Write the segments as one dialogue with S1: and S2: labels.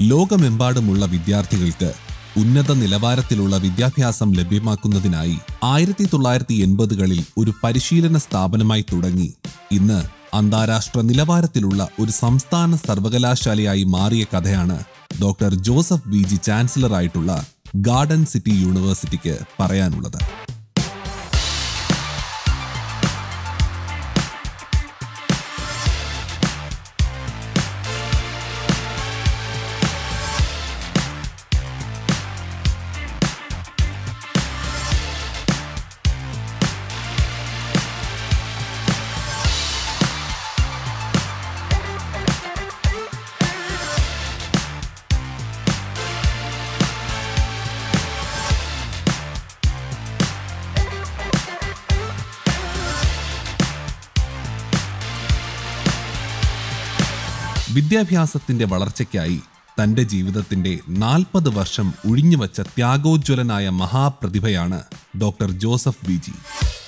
S1: ലോകമെമ്പാടുമുള്ള വിദ്യാർത്ഥികൾക്ക് ഉന്നത നിലവാരത്തിലുള്ള വിദ്യാഭ്യാസം ലഭ്യമാക്കുന്നതിനായി ആയിരത്തി തൊള്ളായിരത്തി എൺപതുകളിൽ ഒരു പരിശീലന സ്ഥാപനമായി തുടങ്ങി ഇന്ന് അന്താരാഷ്ട്ര നിലവാരത്തിലുള്ള ഒരു സംസ്ഥാന സർവകലാശാലയായി മാറിയ കഥയാണ് ഡോക്ടർ ജോസഫ് ബി ജി ചാൻസലറായിട്ടുള്ള ഗാർഡൻ സിറ്റി യൂണിവേഴ്സിറ്റിക്ക് പറയാനുള്ളത് വിദ്യാഭ്യാസത്തിന്റെ വളർച്ചയ്ക്കായി തന്റെ ജീവിതത്തിന്റെ നാൽപ്പത് വർഷം ഒഴിഞ്ഞുവച്ച ത്യാഗോജ്വലനായ മഹാപ്രതിഭയാണ് ഡോക്ടർ ജോസഫ് ബി ജി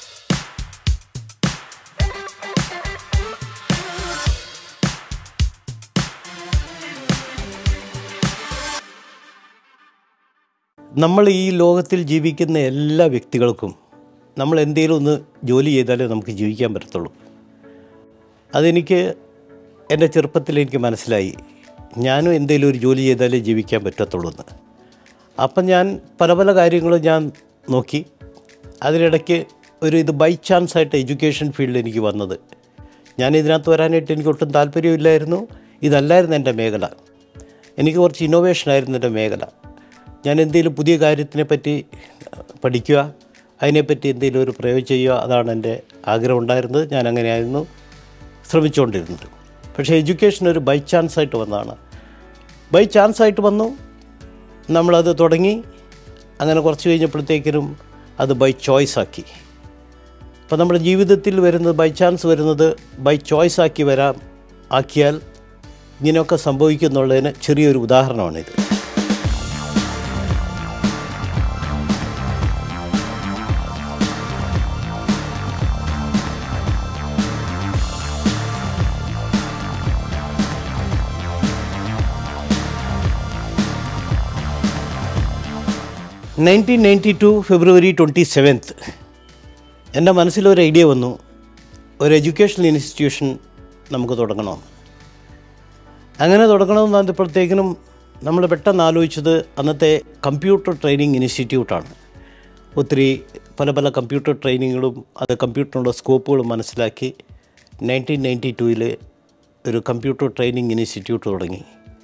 S2: നമ്മൾ ഈ ലോകത്തിൽ ജീവിക്കുന്ന എല്ലാ വ്യക്തികൾക്കും നമ്മൾ എന്തെങ്കിലും ഒന്ന് ജോലി ചെയ്താലേ നമുക്ക് ജീവിക്കാൻ പറ്റത്തുള്ളൂ അതെനിക്ക് എൻ്റെ ചെറുപ്പത്തിൽ എനിക്ക് മനസ്സിലായി ഞാനും എന്തെങ്കിലും ഒരു ജോലി ചെയ്താലേ ജീവിക്കാൻ പറ്റത്തുള്ളൂ എന്ന് അപ്പം ഞാൻ പല പല കാര്യങ്ങളും ഞാൻ നോക്കി അതിനിടയ്ക്ക് ഒരു ഇത് ബൈ ചാൻസ് ആയിട്ട് എഡ്യൂക്കേഷൻ ഫീൽഡിൽ എനിക്ക് വന്നത് ഞാൻ ഇതിനകത്ത് വരാനായിട്ട് എനിക്ക് ഒട്ടും താല്പര്യമില്ലായിരുന്നു ഇതല്ലായിരുന്നു എൻ്റെ മേഖല എനിക്ക് കുറച്ച് ഇന്നോവേഷനായിരുന്നു എൻ്റെ മേഖല ഞാൻ എന്തെങ്കിലും പുതിയ കാര്യത്തിനെ പറ്റി പഠിക്കുക അതിനെപ്പറ്റി എന്തെങ്കിലും ഒരു പ്രയോഗം ചെയ്യുക അതാണ് എൻ്റെ ആഗ്രഹം ഉണ്ടായിരുന്നത് ഞാൻ അങ്ങനെയായിരുന്നു ശ്രമിച്ചുകൊണ്ടിരുന്നത് പക്ഷേ എഡ്യൂക്കേഷൻ ഒരു ബൈ ചാൻസ് ആയിട്ട് വന്നതാണ് ബൈ ചാൻസ് ആയിട്ട് വന്നു നമ്മളത് തുടങ്ങി അങ്ങനെ കുറച്ച് കഴിഞ്ഞപ്പോഴത്തേക്കിനും അത് ബൈ ചോയ്സ് ആക്കി അപ്പോൾ നമ്മുടെ ജീവിതത്തിൽ വരുന്നത് ബൈ ചാൻസ് വരുന്നത് ബൈ ചോയ്സ് ആക്കി വരാം ആക്കിയാൽ ഇങ്ങനെയൊക്കെ സംഭവിക്കുന്നുള്ളതിന് ചെറിയൊരു ഉദാഹരണമാണിത് nineteen ninety two February twenty seventh എൻ്റെ മനസ്സിലൊരു ഐഡിയ വന്നു ഒരു എഡ്യൂക്കേഷണൽ ഇൻസ്റ്റിറ്റ്യൂഷൻ നമുക്ക് തുടങ്ങണമെന്ന് അങ്ങനെ തുടങ്ങണമെന്ന് പറഞ്ഞപ്പോഴത്തേക്കിനും നമ്മൾ പെട്ടെന്ന് ആലോചിച്ചത് അന്നത്തെ കമ്പ്യൂട്ടർ ട്രെയിനിങ് ഇൻസ്റ്റിറ്റ്യൂട്ടാണ് ഒത്തിരി പല പല കമ്പ്യൂട്ടർ ട്രെയിനിങ്ങുകളും അത് കമ്പ്യൂട്ടറിനുള്ള സ്കോപ്പുകളും മനസ്സിലാക്കി നയൻറ്റീൻ നയൻറ്റി ടൂവിൽ ഒരു കമ്പ്യൂട്ടർ ട്രെയിനിങ് ഇൻസ്റ്റിറ്റ്യൂട്ട് തുടങ്ങി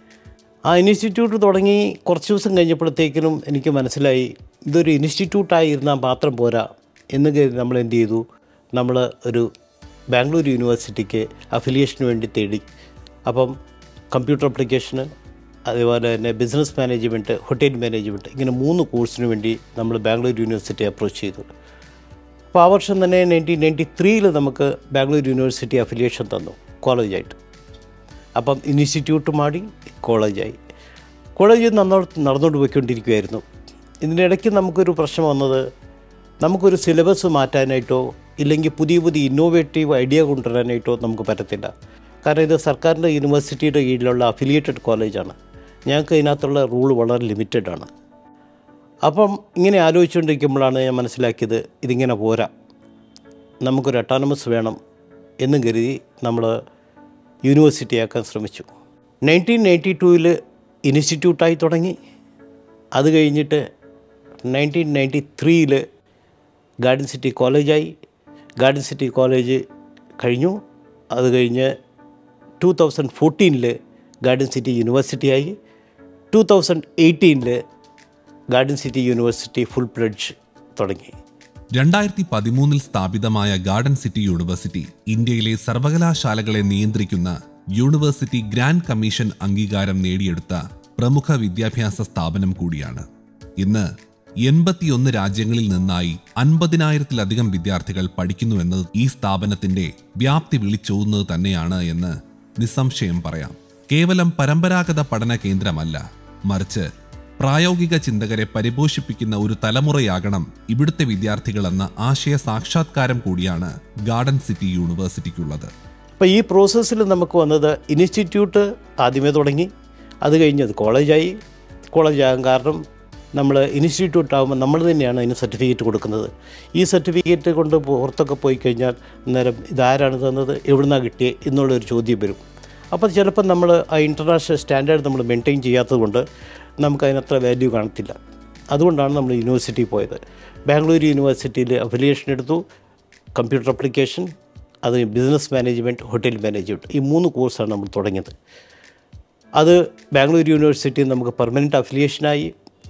S2: ആ ഇൻസ്റ്റിറ്റ്യൂട്ട് തുടങ്ങി കുറച്ച് ദിവസം കഴിഞ്ഞപ്പോഴത്തേക്കിനും എനിക്ക് മനസ്സിലായി ഇതൊരു ഇൻസ്റ്റിറ്റ്യൂട്ടായി ഇരുന്നാൽ മാത്രം പോരാ എന്ന് കരുതി നമ്മൾ എന്ത് ചെയ്തു നമ്മൾ ഒരു ബാംഗ്ലൂർ യൂണിവേഴ്സിറ്റിക്ക് അഫിലിയേഷന് വേണ്ടി തേടി അപ്പം കമ്പ്യൂട്ടർ അപ്ലിക്കേഷന് അതേപോലെ തന്നെ ബിസിനസ് മാനേജ്മെൻറ്റ് ഹോട്ടൽ മാനേജ്മെൻറ്റ് ഇങ്ങനെ മൂന്ന് കോഴ്സിന് വേണ്ടി നമ്മൾ ബാംഗ്ലൂർ യൂണിവേഴ്സിറ്റി അപ്രോച്ച് ചെയ്തു അപ്പോൾ ആ വർഷം തന്നെ നയൻറ്റീൻ നയൻറ്റി ത്രീയിൽ നമുക്ക് ബാംഗ്ലൂർ യൂണിവേഴ്സിറ്റി അഫിലിയേഷൻ തന്നു കോളേജായിട്ട് അപ്പം ഇൻസ്റ്റിറ്റ്യൂട്ട് മാറി കോളേജായി കോളേജ് നന്നോ നടന്നുകൊണ്ട് പോയിക്കൊണ്ടിരിക്കുകയായിരുന്നു ഇതിൻ്റെ ഇടയ്ക്ക് നമുക്കൊരു പ്രശ്നം വന്നത് നമുക്കൊരു സിലബസ് മാറ്റാനായിട്ടോ ഇല്ലെങ്കിൽ പുതിയ പുതിയ ഇന്നോവേറ്റീവ് ഐഡിയ കൊണ്ടുവരാനായിട്ടോ നമുക്ക് പറ്റത്തില്ല കാരണം ഇത് സർക്കാരിൻ്റെ യൂണിവേഴ്സിറ്റിയുടെ കീഴിലുള്ള അഫിലിയേറ്റഡ് കോളേജാണ് ഞങ്ങൾക്ക് ഇതിനകത്തുള്ള റൂൾ വളരെ ലിമിറ്റഡ് ആണ് അപ്പം ഇങ്ങനെ ആലോചിച്ചുകൊണ്ടിരിക്കുമ്പോഴാണ് ഞാൻ മനസ്സിലാക്കിയത് ഇതിങ്ങനെ പോരാ നമുക്കൊരു അട്ടാനമസ് വേണം എന്നും കരുതി നമ്മൾ യൂണിവേഴ്സിറ്റിയാക്കാൻ ശ്രമിച്ചു നയൻറ്റീൻ നയൻറ്റി ടൂവിൽ ഇൻസ്റ്റിറ്റ്യൂട്ടായി തുടങ്ങി അത് കഴിഞ്ഞിട്ട് നയൻറ്റീൻ നയൻറ്റി ത്രീയിൽ ഗാർഡൻ സിറ്റി കോളേജായി ഗാർഡൻ സിറ്റി കോളേജ് കഴിഞ്ഞു അത് കഴിഞ്ഞ് ടു തൗസൻഡ് ഫോർട്ടീനിൽ ഗാർഡൻ സിറ്റി യൂണിവേഴ്സിറ്റിയായി ടു തൗസൻഡ് എയ്റ്റീനിൽ garden city university full pledge തുടങ്ങി
S1: രണ്ടായിരത്തി പതിമൂന്നിൽ സ്ഥാപിതമായ ഗാർഡൻ സിറ്റി യൂണിവേഴ്സിറ്റി ഇന്ത്യയിലെ സർവകലാശാലകളെ നിയന്ത്രിക്കുന്ന യൂണിവേഴ്സിറ്റി ഗ്രാൻഡ് കമ്മീഷൻ അംഗീകാരം നേടിയെടുത്ത പ്രമുഖ വിദ്യാഭ്യാസ സ്ഥാപനം കൂടിയാണ് ഇന്ന് എൺപത്തിയൊന്ന് രാജ്യങ്ങളിൽ നിന്നായി അൻപതിനായിരത്തിലധികം വിദ്യാർത്ഥികൾ പഠിക്കുന്നു എന്നത് ഈ സ്ഥാപനത്തിന്റെ വ്യാപ്തി വിളിച്ചോതുന്നത് തന്നെയാണ് എന്ന് നിസ്സംശയം പറയാം കേവലം പരമ്പരാഗത പഠന കേന്ദ്രമല്ല മറിച്ച് പ്രായോഗിക ചിന്തകരെ പരിപോഷിപ്പിക്കുന്ന ഒരു തലമുറയാകണം ഇവിടുത്തെ വിദ്യാർത്ഥികളെന്ന ആശയ സാക്ഷാത്കാരം കൂടിയാണ് ഗാർഡൻ സിറ്റി യൂണിവേഴ്സിറ്റിക്കുള്ളത്
S2: അപ്പോൾ ഈ പ്രോസസ്സിൽ നമുക്ക് വന്നത് ഇൻസ്റ്റിറ്റ്യൂട്ട് ആദ്യമേ തുടങ്ങി അത് കഴിഞ്ഞ് അത് കോളേജായി കോളേജാകാൻ കാരണം നമ്മൾ ഇൻസ്റ്റിറ്റ്യൂട്ട് ആകുമ്പോൾ നമ്മൾ തന്നെയാണ് അതിന് സർട്ടിഫിക്കറ്റ് കൊടുക്കുന്നത് ഈ സർട്ടിഫിക്കറ്റ് കൊണ്ട് പുറത്തൊക്കെ പോയി കഴിഞ്ഞാൽ അന്നേരം ഇതാരാണ് തന്നത് എവിടുന്നാണ് കിട്ടിയത് എന്നുള്ളൊരു ചോദ്യം വരും അപ്പോൾ ചിലപ്പോൾ നമ്മൾ ആ ഇൻ്റർനാഷണൽ സ്റ്റാൻഡേർഡ് നമ്മൾ മെയിൻറ്റെയിൻ ചെയ്യാത്തത് കൊണ്ട് നമുക്ക് അതിനത്ര വാല്യൂ കാണത്തില്ല അതുകൊണ്ടാണ് നമ്മൾ യൂണിവേഴ്സിറ്റി പോയത് ബാംഗ്ലൂർ യൂണിവേഴ്സിറ്റിയിൽ അഫിലിയേഷൻ എടുത്തു കമ്പ്യൂട്ടർ അപ്ലിക്കേഷൻ അത് ബിസിനസ് മാനേജ്മെൻറ്റ് ഹോട്ടൽ മാനേജ്മെൻറ്റ് ഈ മൂന്ന് കോഴ്സാണ് നമ്മൾ തുടങ്ങിയത് അത് ബാംഗ്ലൂർ യൂണിവേഴ്സിറ്റിയിൽ നമുക്ക് പെർമനൻറ്റ് അഫിലിയേഷനായി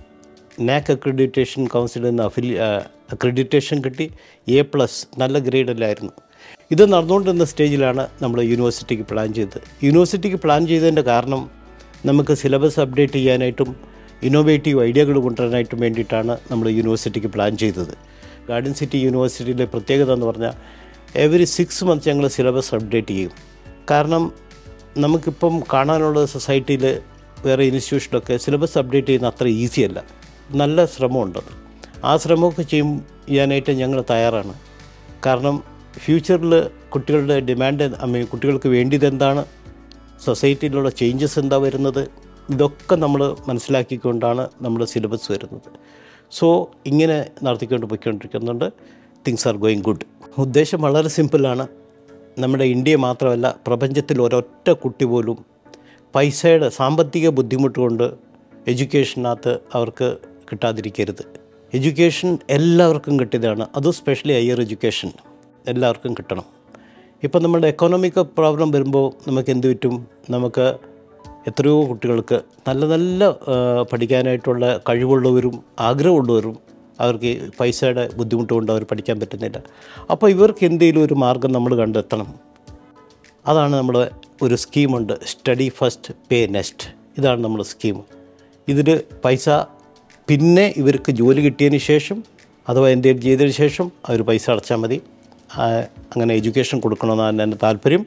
S2: നാക് അക്രഡിറ്റേഷൻ കൗൺസിലിൽ നിന്ന് അഫിലി അക്രഡിറ്റേഷൻ കിട്ടി എ പ്ലസ് നല്ല ഗ്രേഡല്ലായിരുന്നു ഇത് നടന്നുകൊണ്ടിരുന്ന സ്റ്റേജിലാണ് നമ്മൾ യൂണിവേഴ്സിറ്റിക്ക് പ്ലാൻ ചെയ്തത് യൂണിവേഴ്സിറ്റിക്ക് പ്ലാൻ ചെയ്തതിൻ്റെ കാരണം നമുക്ക് സിലബസ് അപ്ഡേറ്റ് ചെയ്യാനായിട്ടും ഇന്നോവേറ്റീവ് ഐഡിയകൾ കൊണ്ടുവരാനായിട്ടും വേണ്ടിയിട്ടാണ് നമ്മൾ യൂണിവേഴ്സിറ്റിക്ക് പ്ലാൻ ചെയ്തത് ഗാർഡൻ സിറ്റി യൂണിവേഴ്സിറ്റിയിലെ പ്രത്യേകത എന്ന് പറഞ്ഞാൽ എവറി സിക്സ് മന്ത്സ് ഞങ്ങൾ സിലബസ് അപ്ഡേറ്റ് ചെയ്യും കാരണം നമുക്കിപ്പം കാണാനുള്ള സൊസൈറ്റിയിൽ വേറെ ഇൻസ്റ്റിറ്റ്യൂഷനൊക്കെ സിലബസ് അപ്ഡേറ്റ് ചെയ്യുന്ന അത്ര ഈസി അല്ല നല്ല ശ്രമമുണ്ട് ആ ശ്രമമൊക്കെ ചെയ്യും ചെയ്യാനായിട്ട് ഞങ്ങൾ തയ്യാറാണ് കാരണം ഫ്യൂച്ചറിൽ കുട്ടികളുടെ ഡിമാൻഡ് ഐ മീൻ കുട്ടികൾക്ക് വേണ്ടിയത് എന്താണ് സൊസൈറ്റിയിലുള്ള ചേഞ്ചസ് എന്താ വരുന്നത് ഇതൊക്കെ നമ്മൾ മനസ്സിലാക്കിക്കൊണ്ടാണ് നമ്മുടെ സിലബസ് വരുന്നത് സോ ഇങ്ങനെ നടത്തിക്കൊണ്ട് പോയിക്കൊണ്ടിരിക്കുന്നുണ്ട് തിങ്സ് ആർ ഗോയിങ് ഗുഡ് ഉദ്ദേശം വളരെ സിമ്പിളാണ് നമ്മുടെ ഇന്ത്യ മാത്രമല്ല പ്രപഞ്ചത്തിൽ ഒരൊറ്റ കുട്ടി പോലും പൈസയുടെ സാമ്പത്തിക ബുദ്ധിമുട്ട് കൊണ്ട് എഡ്യൂക്കേഷനകത്ത് അവർക്ക് കിട്ടാതിരിക്കരുത് എഡ്യൂക്കേഷൻ എല്ലാവർക്കും കിട്ടിയതാണ് അതും സ്പെഷ്യലി ഹയർ എഡ്യൂക്കേഷൻ എല്ലാവർക്കും കിട്ടണം ഇപ്പം നമ്മുടെ എക്കോണമിക് പ്രോബ്ലം വരുമ്പോൾ നമുക്ക് എന്ത് പറ്റും നമുക്ക് എത്രയോ കുട്ടികൾക്ക് നല്ല നല്ല ആ, പഠിക്കാനായിട്ടുള്ള കഴിവുള്ളവരും ആഗ്രഹമുള്ളവരും അവർക്ക് ഈ പൈസയുടെ ബുദ്ധിമുട്ട് കൊണ്ട് അവർ പഠിക്കാൻ പറ്റുന്നില്ല അപ്പോൾ ഇവർക്ക് എന്തെങ്കിലും ഒരു മാർഗം നമ്മൾ കണ്ടെത്തണം അതാണ് നമ്മൾ ഒരു സ്കീമുണ്ട് സ്റ്റഡി ഫസ്റ്റ് പേ നെക്സ്റ്റ് ഇതാണ് നമ്മുടെ സ്കീം ഇതിൽ പൈസ പിന്നെ ഇവർക്ക് ജോലി കിട്ടിയതിന് ശേഷം അഥവാ എന്തെങ്കിലും ചെയ്തതിന് ശേഷം അവർ പൈസ അടച്ചാൽ മതി ആ, അങ്ങനെ എഡ്യൂക്കേഷൻ കൊടുക്കണമെന്നാണ് എൻ്റെ താല്പര്യം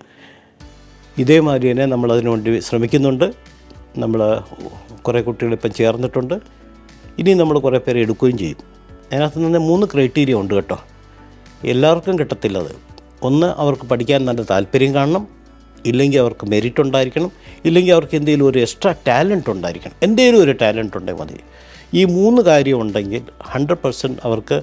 S2: ഇതേമാതിരി തന്നെ നമ്മൾ അതിനു വേണ്ടി ശ്രമിക്കുന്നുണ്ട് നമ്മൾ കുറേ കുട്ടികളിപ്പം ചേർന്നിട്ടുണ്ട് ഇനി നമ്മൾ കുറേ പേരെ എടുക്കുകയും ചെയ്യും അതിനകത്ത് നിന്ന് മൂന്ന് ക്രൈറ്റീരിയ ഉണ്ട് കേട്ടോ എല്ലാവർക്കും കിട്ടത്തില്ല അത് ഒന്ന് അവർക്ക് പഠിക്കാൻ നല്ല താല്പര്യം കാണണം ഇല്ലെങ്കിൽ അവർക്ക് മെറിറ്റ് ഉണ്ടായിരിക്കണം ഇല്ലെങ്കിൽ അവർക്ക് എന്തെങ്കിലും ഒരു എക്സ്ട്രാ ടാലൻറ്റ് ഉണ്ടായിരിക്കണം എന്തെങ്കിലും ഒരു ടാലൻറ്റ് ഉണ്ടെങ്കിൽ മതി ഈ മൂന്ന് കാര്യം ഉണ്ടെങ്കിൽ ഹൺഡ്രഡ് പെർസെൻറ്റ് അവർക്ക്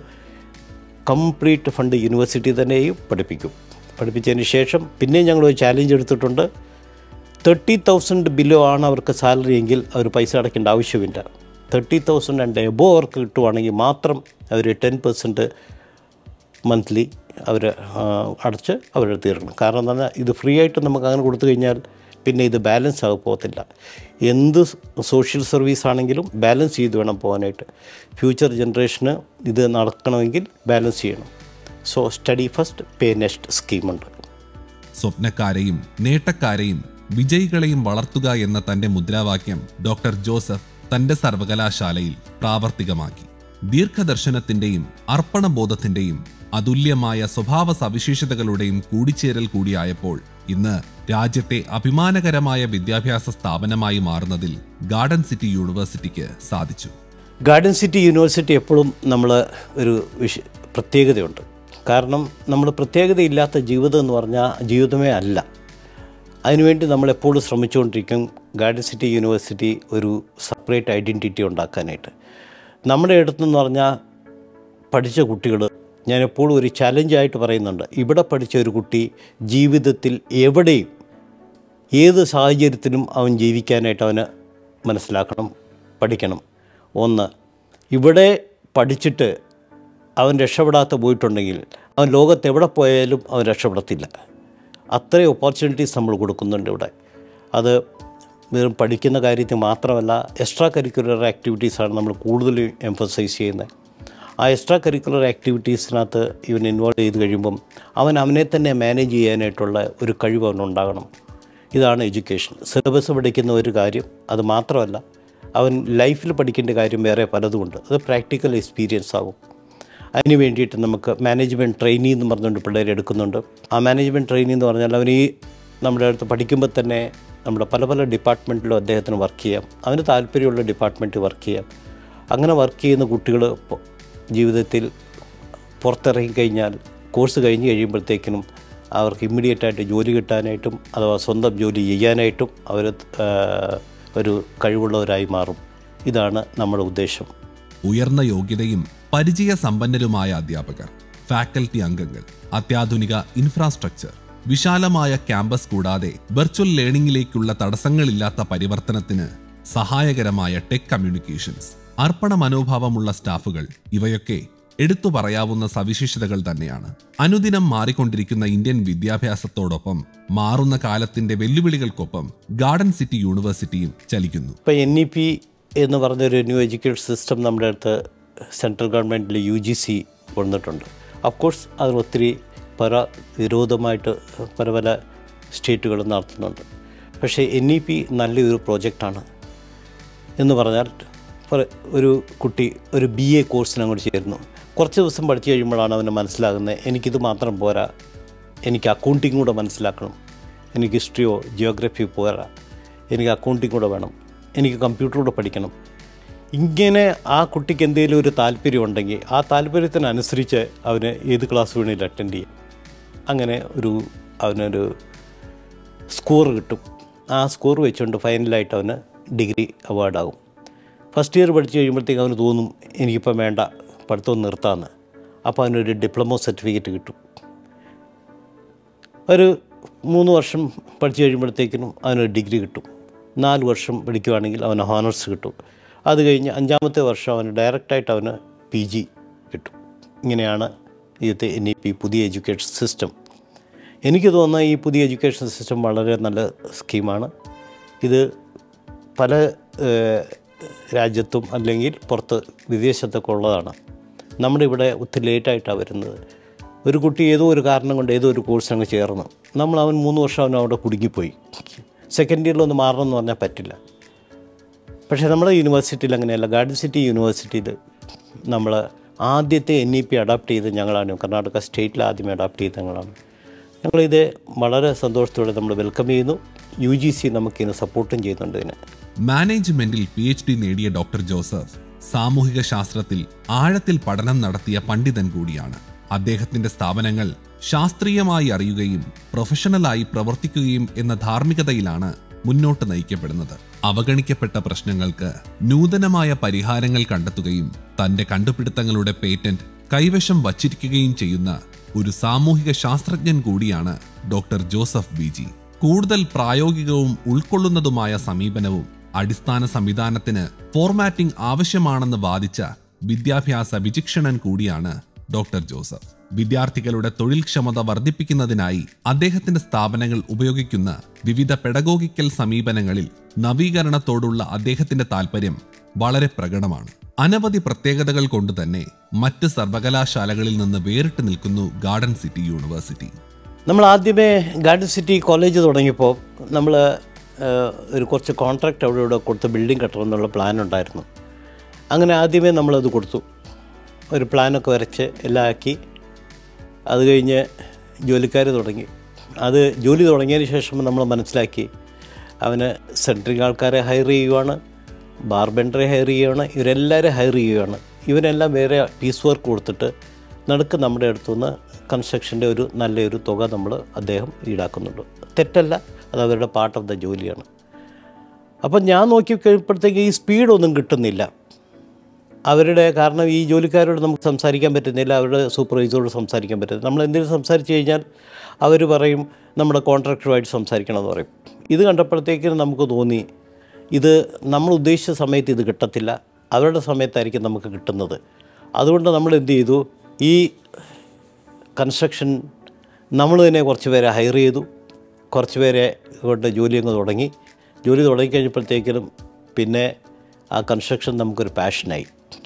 S2: കംപ്ലീറ്റ് ഫണ്ട് യൂണിവേഴ്സിറ്റി തന്നെയും പഠിപ്പിക്കും പഠിപ്പിച്ചതിന് ശേഷം പിന്നെയും ഞങ്ങൾ ഒരു ചാലഞ്ച് എടുത്തിട്ടുണ്ട് തേർട്ടി തൗസൻഡ് ബിലോ ആണ് അവർക്ക് സാലറി എങ്കിൽ അവർ പൈസ അടയ്ക്കേണ്ട ആവശ്യമില്ല തേർട്ടി തൗസൻഡ് ആൻഡ് എബോ അവർക്ക് കിട്ടുവാണെങ്കിൽ മാത്രം അവർ ടെൻ പെർസെൻറ്റ് മന്ത്ലി അവർ അടച്ച് അവരുടെ തീർക്കണം കാരണം എന്താ പറഞ്ഞാൽ ഇത് ഫ്രീ ആയിട്ട് നമുക്ക് അങ്ങനെ കൊടുത്തു കഴിഞ്ഞാൽ പിന്നെ ഇത് ബാലൻസ് ആകെ പോകത്തില്ല എന്ത് സോഷ്യൽ സർവീസ് ആണെങ്കിലും ബാലൻസ് ചെയ്ത് വേണം പോകാനായിട്ട് ഫ്യൂച്ചർ ജനറേഷന് ഇത് നടക്കണമെങ്കിൽ ബാലൻസ് ചെയ്യണം so study first pay next സ്കീമുണ്ട്
S1: സ്വപ്നക്കാരെയും നേട്ടക്കാരെയും വിജയികളെയും വളർത്തുക എന്ന തന്റെ മുദ്രാവാക്യം ഡോക്ടർ ജോസഫ് തന്റെ സർവകലാശാലയിൽ പ്രാവർത്തികമാക്കി ദീർഘദർശനത്തിന്റെയും അർപ്പണബോധത്തിന്റെയും അതുല്യമായ സ്വഭാവ സവിശേഷതകളുടെയും കൂടിച്ചേരൽ കൂടിയായപ്പോൾ ഇന്ന് രാജ്യത്തെ അഭിമാനകരമായ വിദ്യാഭ്യാസ സ്ഥാപനമായി മാറുന്നതിൽ ഗാർഡൻ സിറ്റി യൂണിവേഴ്സിറ്റിക്ക് സാധിച്ചു
S2: ഗാർഡൻ സിറ്റി യൂണിവേഴ്സിറ്റി എപ്പോഴും നമ്മൾ ഒരു വിഷ പ്രത്യേകതയുണ്ട് കാരണം നമ്മൾ പ്രത്യേകതയില്ലാത്ത ജീവിതം എന്ന് പറഞ്ഞാൽ ജീവിതമേ അല്ല അതിനുവേണ്ടി നമ്മളെപ്പോഴും ശ്രമിച്ചുകൊണ്ടിരിക്കും ഗാർഡൻ സിറ്റി യൂണിവേഴ്സിറ്റി ഒരു സെപ്പറേറ്റ് ഐഡൻറ്റിറ്റി ഉണ്ടാക്കാനായിട്ട് നമ്മുടെ അടുത്തെന്ന് പറഞ്ഞാൽ പഠിച്ച കുട്ടികൾ ഞാൻ എപ്പോഴും ഒരു ചലഞ്ചായിട്ട് പറയുന്നുണ്ട് ഇവിടെ പഠിച്ച ഒരു കുട്ടി ജീവിതത്തിൽ എവിടെയും ഏത് സാഹചര്യത്തിലും അവൻ ജീവിക്കാനായിട്ട് അവന് മനസ്സിലാക്കണം പഠിക്കണം ഒന്ന് ഇവിടെ പഠിച്ചിട്ട് അവൻ രക്ഷപ്പെടാത്ത പോയിട്ടുണ്ടെങ്കിൽ അവൻ ലോകത്ത് എവിടെ പോയാലും അവൻ രക്ഷപ്പെടത്തില്ല അത്രയും ഓപ്പർച്യൂണിറ്റീസ് നമ്മൾ കൊടുക്കുന്നുണ്ട് ഇവിടെ അത് വെറും പഠിക്കുന്ന കാര്യത്തിൽ മാത്രമല്ല എക്സ്ട്രാ കരിക്കുലർ ആക്ടിവിറ്റീസാണ് നമ്മൾ കൂടുതൽ എംഫസൈസ് ചെയ്യുന്നത് ആ എക്സ്ട്രാ കരിക്കുലർ ആക്ടിവിറ്റീസിനകത്ത് ഇവൻ ഇൻവോൾവ് ചെയ്ത് കഴിയുമ്പം അവൻ അവനെ തന്നെ മാനേജ് ചെയ്യാനായിട്ടുള്ള ഒരു കഴിവ് അവനുണ്ടാകണം ഇതാണ് എഡ്യൂക്കേഷൻ സിലബസ് പഠിക്കുന്ന ഒരു കാര്യം അത് മാത്രമല്ല അവൻ ലൈഫിൽ പഠിക്കേണ്ട കാര്യം വേറെ പലതുമുണ്ട് അത് പ്രാക്ടിക്കൽ എക്സ്പീരിയൻസ് ആകും അതിന് വേണ്ടിയിട്ട് നമുക്ക് മാനേജ്മെൻറ്റ് ട്രെയിനിങ് എന്ന് പറഞ്ഞുകൊണ്ട് പിള്ളേരെ എടുക്കുന്നുണ്ട് ആ മാനേജ്മെൻറ്റ് ട്രെയിനിങ് എന്ന് പറഞ്ഞാൽ അവൻ ഈ നമ്മുടെ അടുത്ത് പഠിക്കുമ്പോൾ തന്നെ നമ്മുടെ പല പല ഡിപ്പാർട്ട്മെൻറ്റിലും അദ്ദേഹത്തിന് വർക്ക് ചെയ്യാം അവന് താല്പര്യമുള്ള ഡിപ്പാർട്ട്മെൻറ്റിൽ വർക്ക് ചെയ്യാം അങ്ങനെ വർക്ക് ചെയ്യുന്ന കുട്ടികൾ പൊ- ജീവിതത്തിൽ പുറത്തിറങ്ങി കഴിഞ്ഞാൽ കോഴ്സ് കഴിഞ്ഞ് കഴിയുമ്പോഴത്തേക്കിനും അവർക്ക് ഇമ്മീഡിയറ്റ് ആയിട്ട് ജോലി കിട്ടാനായിട്ടും അഥവാ സ്വന്തം ജോലി ചെയ്യാനായിട്ടും അവർ ഒരു കഴിവുള്ളവരായി മാറും ഇതാണ് നമ്മുടെ ഉദ്ദേശം
S1: ഉയർന്ന യോഗ്യതയും പരിചയസമ്പന്നരുമായ അധ്യാപകർ ഫാക്കൽറ്റി അംഗങ്ങൾ അത്യാധുനിക ഇൻഫ്രാസ്ട്രക്ചർ വിശാലമായ ക്യാമ്പസ് കൂടാതെ വെർച്വൽ ലേണിംഗിലേക്കുള്ള തടസ്സങ്ങളില്ലാത്ത പരിവർത്തനത്തിന് സഹായകരമായ ടെക് കമ്മ്യൂണിക്കേഷൻസ് അർപ്പണ മനോഭാവമുള്ള സ്റ്റാഫുകൾ ഇവയൊക്കെ എടുത്തു പറയാവുന്ന സവിശേഷതകൾ തന്നെയാണ് അനുദിനം മാറിക്കൊണ്ടിരിക്കുന്ന ഇന്ത്യൻ വിദ്യാഭ്യാസത്തോടൊപ്പം മാറുന്ന കാലത്തിന്റെ വെല്ലുവിളികൾക്കൊപ്പം ഗാർഡൻ സിറ്റി യൂണിവേഴ്സിറ്റിയും ചലിക്കുന്നു
S2: ഇപ്പോൾ എൻ ഇ പി എന്ന് പറഞ്ഞൊരു ന്യൂ എഡ്യൂക്കേഷൻ സിസ്റ്റം നമ്മുടെ അടുത്ത് സെൻട്രൽ ഗവൺമെൻറ്റിൽ യു ജി സി കൊണ്ടിട്ടുണ്ട് അഫ്കോഴ്സ് അതിന് ഒത്തിരി പല വിരോധമായിട്ട് പല പല സ്റ്റേറ്റുകളും നടത്തുന്നുണ്ട് പക്ഷേ എൻ ഇ പി നല്ലൊരു പ്രോജക്റ്റാണ് എന്ന് പറഞ്ഞാൽ ഒരു- ഒരു കുട്ടി ഒരു ബി എ കോഴ്സിന് അങ്ങോട്ട് ചേരുന്നു കുറച്ച് ദിവസം പഠിച്ചു കഴിയുമ്പോഴാണ് അവന് മനസ്സിലാകുന്നത് എനിക്കിത് മാത്രം പോരാ എനിക്ക് അക്കൗണ്ടിങ് കൂടെ മനസ്സിലാക്കണം എനിക്ക് ഹിസ്റ്ററിയോ ജിയോഗ്രഫിയോ പോരാ എനിക്ക് അക്കൗണ്ടിങ് കൂടെ വേണം എനിക്ക് കമ്പ്യൂട്ടർ കൂടെ പഠിക്കണം ഇങ്ങനെ ആ കുട്ടിക്ക് എന്തെങ്കിലും ഒരു താല്പര്യം ഉണ്ടെങ്കിൽ ആ താല്പര്യത്തിനനുസരിച്ച് അവന് ഏത് ക്ലാസ് വേണമെങ്കിലും അറ്റൻഡ് ചെയ്യും അങ്ങനെ ഒരു അവനൊരു സ്കോർ കിട്ടും ആ സ്കോർ വെച്ചുകൊണ്ട് ഫൈനലായിട്ട് അവന് ഡിഗ്രി അവാർഡാകും ഫസ്റ്റ് ഇയർ പഠിച്ചു കഴിയുമ്പോഴത്തേക്ക് അവന് തോന്നും എനിക്കിപ്പം വേണ്ട പഠിത്തം നിർത്താമെന്ന് അപ്പോൾ അവനൊരു ഡിപ്ലോമ സർട്ടിഫിക്കറ്റ് കിട്ടും ഒരു മൂന്ന് വർഷം പഠിച്ചു കഴിയുമ്പോഴത്തേക്കിനും അവനൊരു ഡിഗ്രി കിട്ടും നാല് വർഷം പഠിക്കുവാണെങ്കിൽ അവന് ഹോണേഴ്സ് കിട്ടും അത് കഴിഞ്ഞ് അഞ്ചാമത്തെ വർഷം അവന് ഡയറക്റ്റായിട്ട് അവന് പി ജി കിട്ടും ഇങ്ങനെയാണ് ഇന്നത്തെ എൻ ഇ പി പുതിയ എഡ്യൂക്കേഷൻ സിസ്റ്റം എനിക്ക് തോന്നുന്ന ഈ പുതിയ എഡ്യൂക്കേഷൻ സിസ്റ്റം വളരെ നല്ല സ്കീമാണ് ഇത് പല ഏഹ്, രാജ്യത്തും അല്ലെങ്കിൽ പുറത്ത് വിദേശത്തൊക്കെ ഉള്ളതാണ് നമ്മുടെ ഇവിടെ ഒത്തിരി ലേറ്റായിട്ടാണ് വരുന്നത് ഒരു കുട്ടി ഏതോ ഒരു കാരണം കൊണ്ട് ഏതോ ഒരു കോഴ്സ് അങ്ങ് ചേർന്നു നമ്മൾ അവൻ മൂന്ന് വർഷം അവൻ അവിടെ കുടുങ്ങിപ്പോയി സെക്കൻഡ് ഇയറിലൊന്ന് മാറണം എന്ന് പറഞ്ഞാൽ പറ്റില്ല പക്ഷേ നമ്മുടെ യൂണിവേഴ്സിറ്റിയിൽ അങ്ങനെയല്ല ഗാർഡൻ സിറ്റി യൂണിവേഴ്സിറ്റിയിൽ നമ്മൾ ആദ്യത്തെ എൻ ഇ പി അഡാപ്റ്റ് ചെയ്ത് ഞങ്ങളാണ് കർണാടക സ്റ്റേറ്റിൽ ആദ്യമേ അഡാപ്റ്റ് ചെയ്ത് ഞങ്ങളാണ് ഞങ്ങളിത് വളരെ സന്തോഷത്തോടെ നമ്മൾ വെൽക്കം ചെയ്യുന്നു യു ജി സി നമുക്കിന്ന് സപ്പോർട്ടും ചെയ്യുന്നുണ്ട് ഇതിന്
S1: മാനേജ്മെന്റിൽ പി എച്ച് ഡി നേടിയ ഡോക്ടർ ജോസഫ് സാമൂഹിക ശാസ്ത്രത്തിൽ ആഴത്തിൽ പഠനം നടത്തിയ പണ്ഡിതൻ കൂടിയാണ് അദ്ദേഹത്തിന്റെ സ്ഥാപനങ്ങൾ ശാസ്ത്രീയമായി അറിയുകയും പ്രൊഫഷണലായി പ്രവർത്തിക്കുകയും എന്ന ധാർമ്മികതയിലാണ് മുന്നോട്ട് നയിക്കപ്പെടുന്നത് അവഗണിക്കപ്പെട്ട പ്രശ്നങ്ങൾക്ക് നൂതനമായ പരിഹാരങ്ങൾ കണ്ടെത്തുകയും തന്റെ കണ്ടുപിടുത്തങ്ങളുടെ പേറ്റന്റ് കൈവശം വച്ചിരിക്കുകയും ചെയ്യുന്ന ഒരു സാമൂഹിക ശാസ്ത്രജ്ഞൻ കൂടിയാണ് ഡോക്ടർ ജോസഫ് ബി ജി കൂടുതൽ പ്രായോഗികവും ഉൾക്കൊള്ളുന്നതുമായ സമീപനവും അടിസ്ഥാന സംവിധാനത്തിന് ഫോർമാറ്റിംഗ് ആവശ്യമാണെന്ന് വാദിച്ച വിദ്യാഭ്യാസ വിചിക്ഷണൻ കൂടിയാണ് ഡോക്ടർ ജോസഫ് വിദ്യാർത്ഥികളുടെ തൊഴിൽ ക്ഷമത വർദ്ധിപ്പിക്കുന്നതിനായി അദ്ദേഹത്തിന്റെ സ്ഥാപനങ്ങൾ ഉപയോഗിക്കുന്ന വിവിധ പെഡഗോഗിക്കൽ സമീപനങ്ങളിൽ നവീകരണത്തോടുള്ള അദ്ദേഹത്തിന്റെ താൽപ്പര്യം വളരെ പ്രകടമാണ് അനവധി പ്രത്യേകതകൾ കൊണ്ട് തന്നെ മറ്റ് സർവകലാശാലകളിൽ നിന്ന് വേറിട്ട് നിൽക്കുന്നു ഗാർഡൻ സിറ്റി യൂണിവേഴ്സിറ്റി
S2: നമ്മൾ ആദ്യമേ ഗാർഡൻ സിറ്റി കോളേജ് തുടങ്ങിയപ്പോൾ നമ്മൾ ഒരു കുറച്ച് കോൺട്രാക്റ്റ് അവിടെ ഇവിടെ കൊടുത്ത് ബിൽഡിംഗ് കെട്ടണം എന്നുള്ള പ്ലാൻ ഉണ്ടായിരുന്നു അങ്ങനെ ആദ്യമേ നമ്മളത് കൊടുത്തു ഒരു പ്ലാനൊക്കെ വരച്ച് എല്ലാം ആക്കി അത് കഴിഞ്ഞ് ജോലിക്കാർ തുടങ്ങി അത് ജോലി തുടങ്ങിയതിന് ശേഷം നമ്മൾ മനസ്സിലാക്കി അവന് സെൻട്രിങ് ആൾക്കാരെ ഹയർ ചെയ്യുവാണ് ബാർബെൻഡറെ ഹയർ ചെയ്യുകയാണ് ഇവരെല്ലാവരും ഹയർ ചെയ്യുകയാണ് ഇവരെല്ലാം വേറെ പീസ് വർക്ക് കൊടുത്തിട്ട് നടുക്ക് നമ്മുടെ അടുത്തുനിന്ന് കൺസ്ട്രക്ഷൻ്റെ ഒരു നല്ലൊരു തുക നമ്മൾ അദ്ദേഹം ഈടാക്കുന്നുണ്ട് തെറ്റല്ല അത് അവരുടെ പാർട്ട് ഓഫ് ദ ജോലിയാണ് അപ്പം ഞാൻ നോക്കി കഴിയുമ്പോഴത്തേക്ക് ഈ സ്പീഡൊന്നും കിട്ടുന്നില്ല അവരുടെ കാരണം ഈ ജോലിക്കാരോട് നമുക്ക് സംസാരിക്കാൻ പറ്റുന്നില്ല അവരുടെ സൂപ്പർവൈസറോട് സംസാരിക്കാൻ പറ്റുന്നില്ല നമ്മൾ എന്തെങ്കിലും സംസാരിച്ച് കഴിഞ്ഞാൽ അവർ പറയും നമ്മുടെ കോൺട്രാക്ടറുമായിട്ട് സംസാരിക്കണം എന്ന് പറയും ഇത് കണ്ടപ്പോഴത്തേക്കും നമുക്ക് തോന്നി ഇത് നമ്മൾ ഉദ്ദേശിച്ച സമയത്ത് ഇത് കിട്ടത്തില്ല അവരുടെ സമയത്തായിരിക്കും നമുക്ക് കിട്ടുന്നത് അതുകൊണ്ട് നമ്മൾ എന്ത് ചെയ്തു ഈ കൺസ്ട്രക്ഷൻ നമ്മൾ തന്നെ കുറച്ച് പേരെ ഹയർ ചെയ്തു കുറച്ച് പേരെ കൊണ്ട് ജോലി അങ്ങ് തുടങ്ങി ജോലി തുടങ്ങിക്കഴിഞ്ഞപ്പോഴത്തേക്കിനും പിന്നെ ആ കൺസ്ട്രക്ഷൻ നമുക്കൊരു പാഷനായി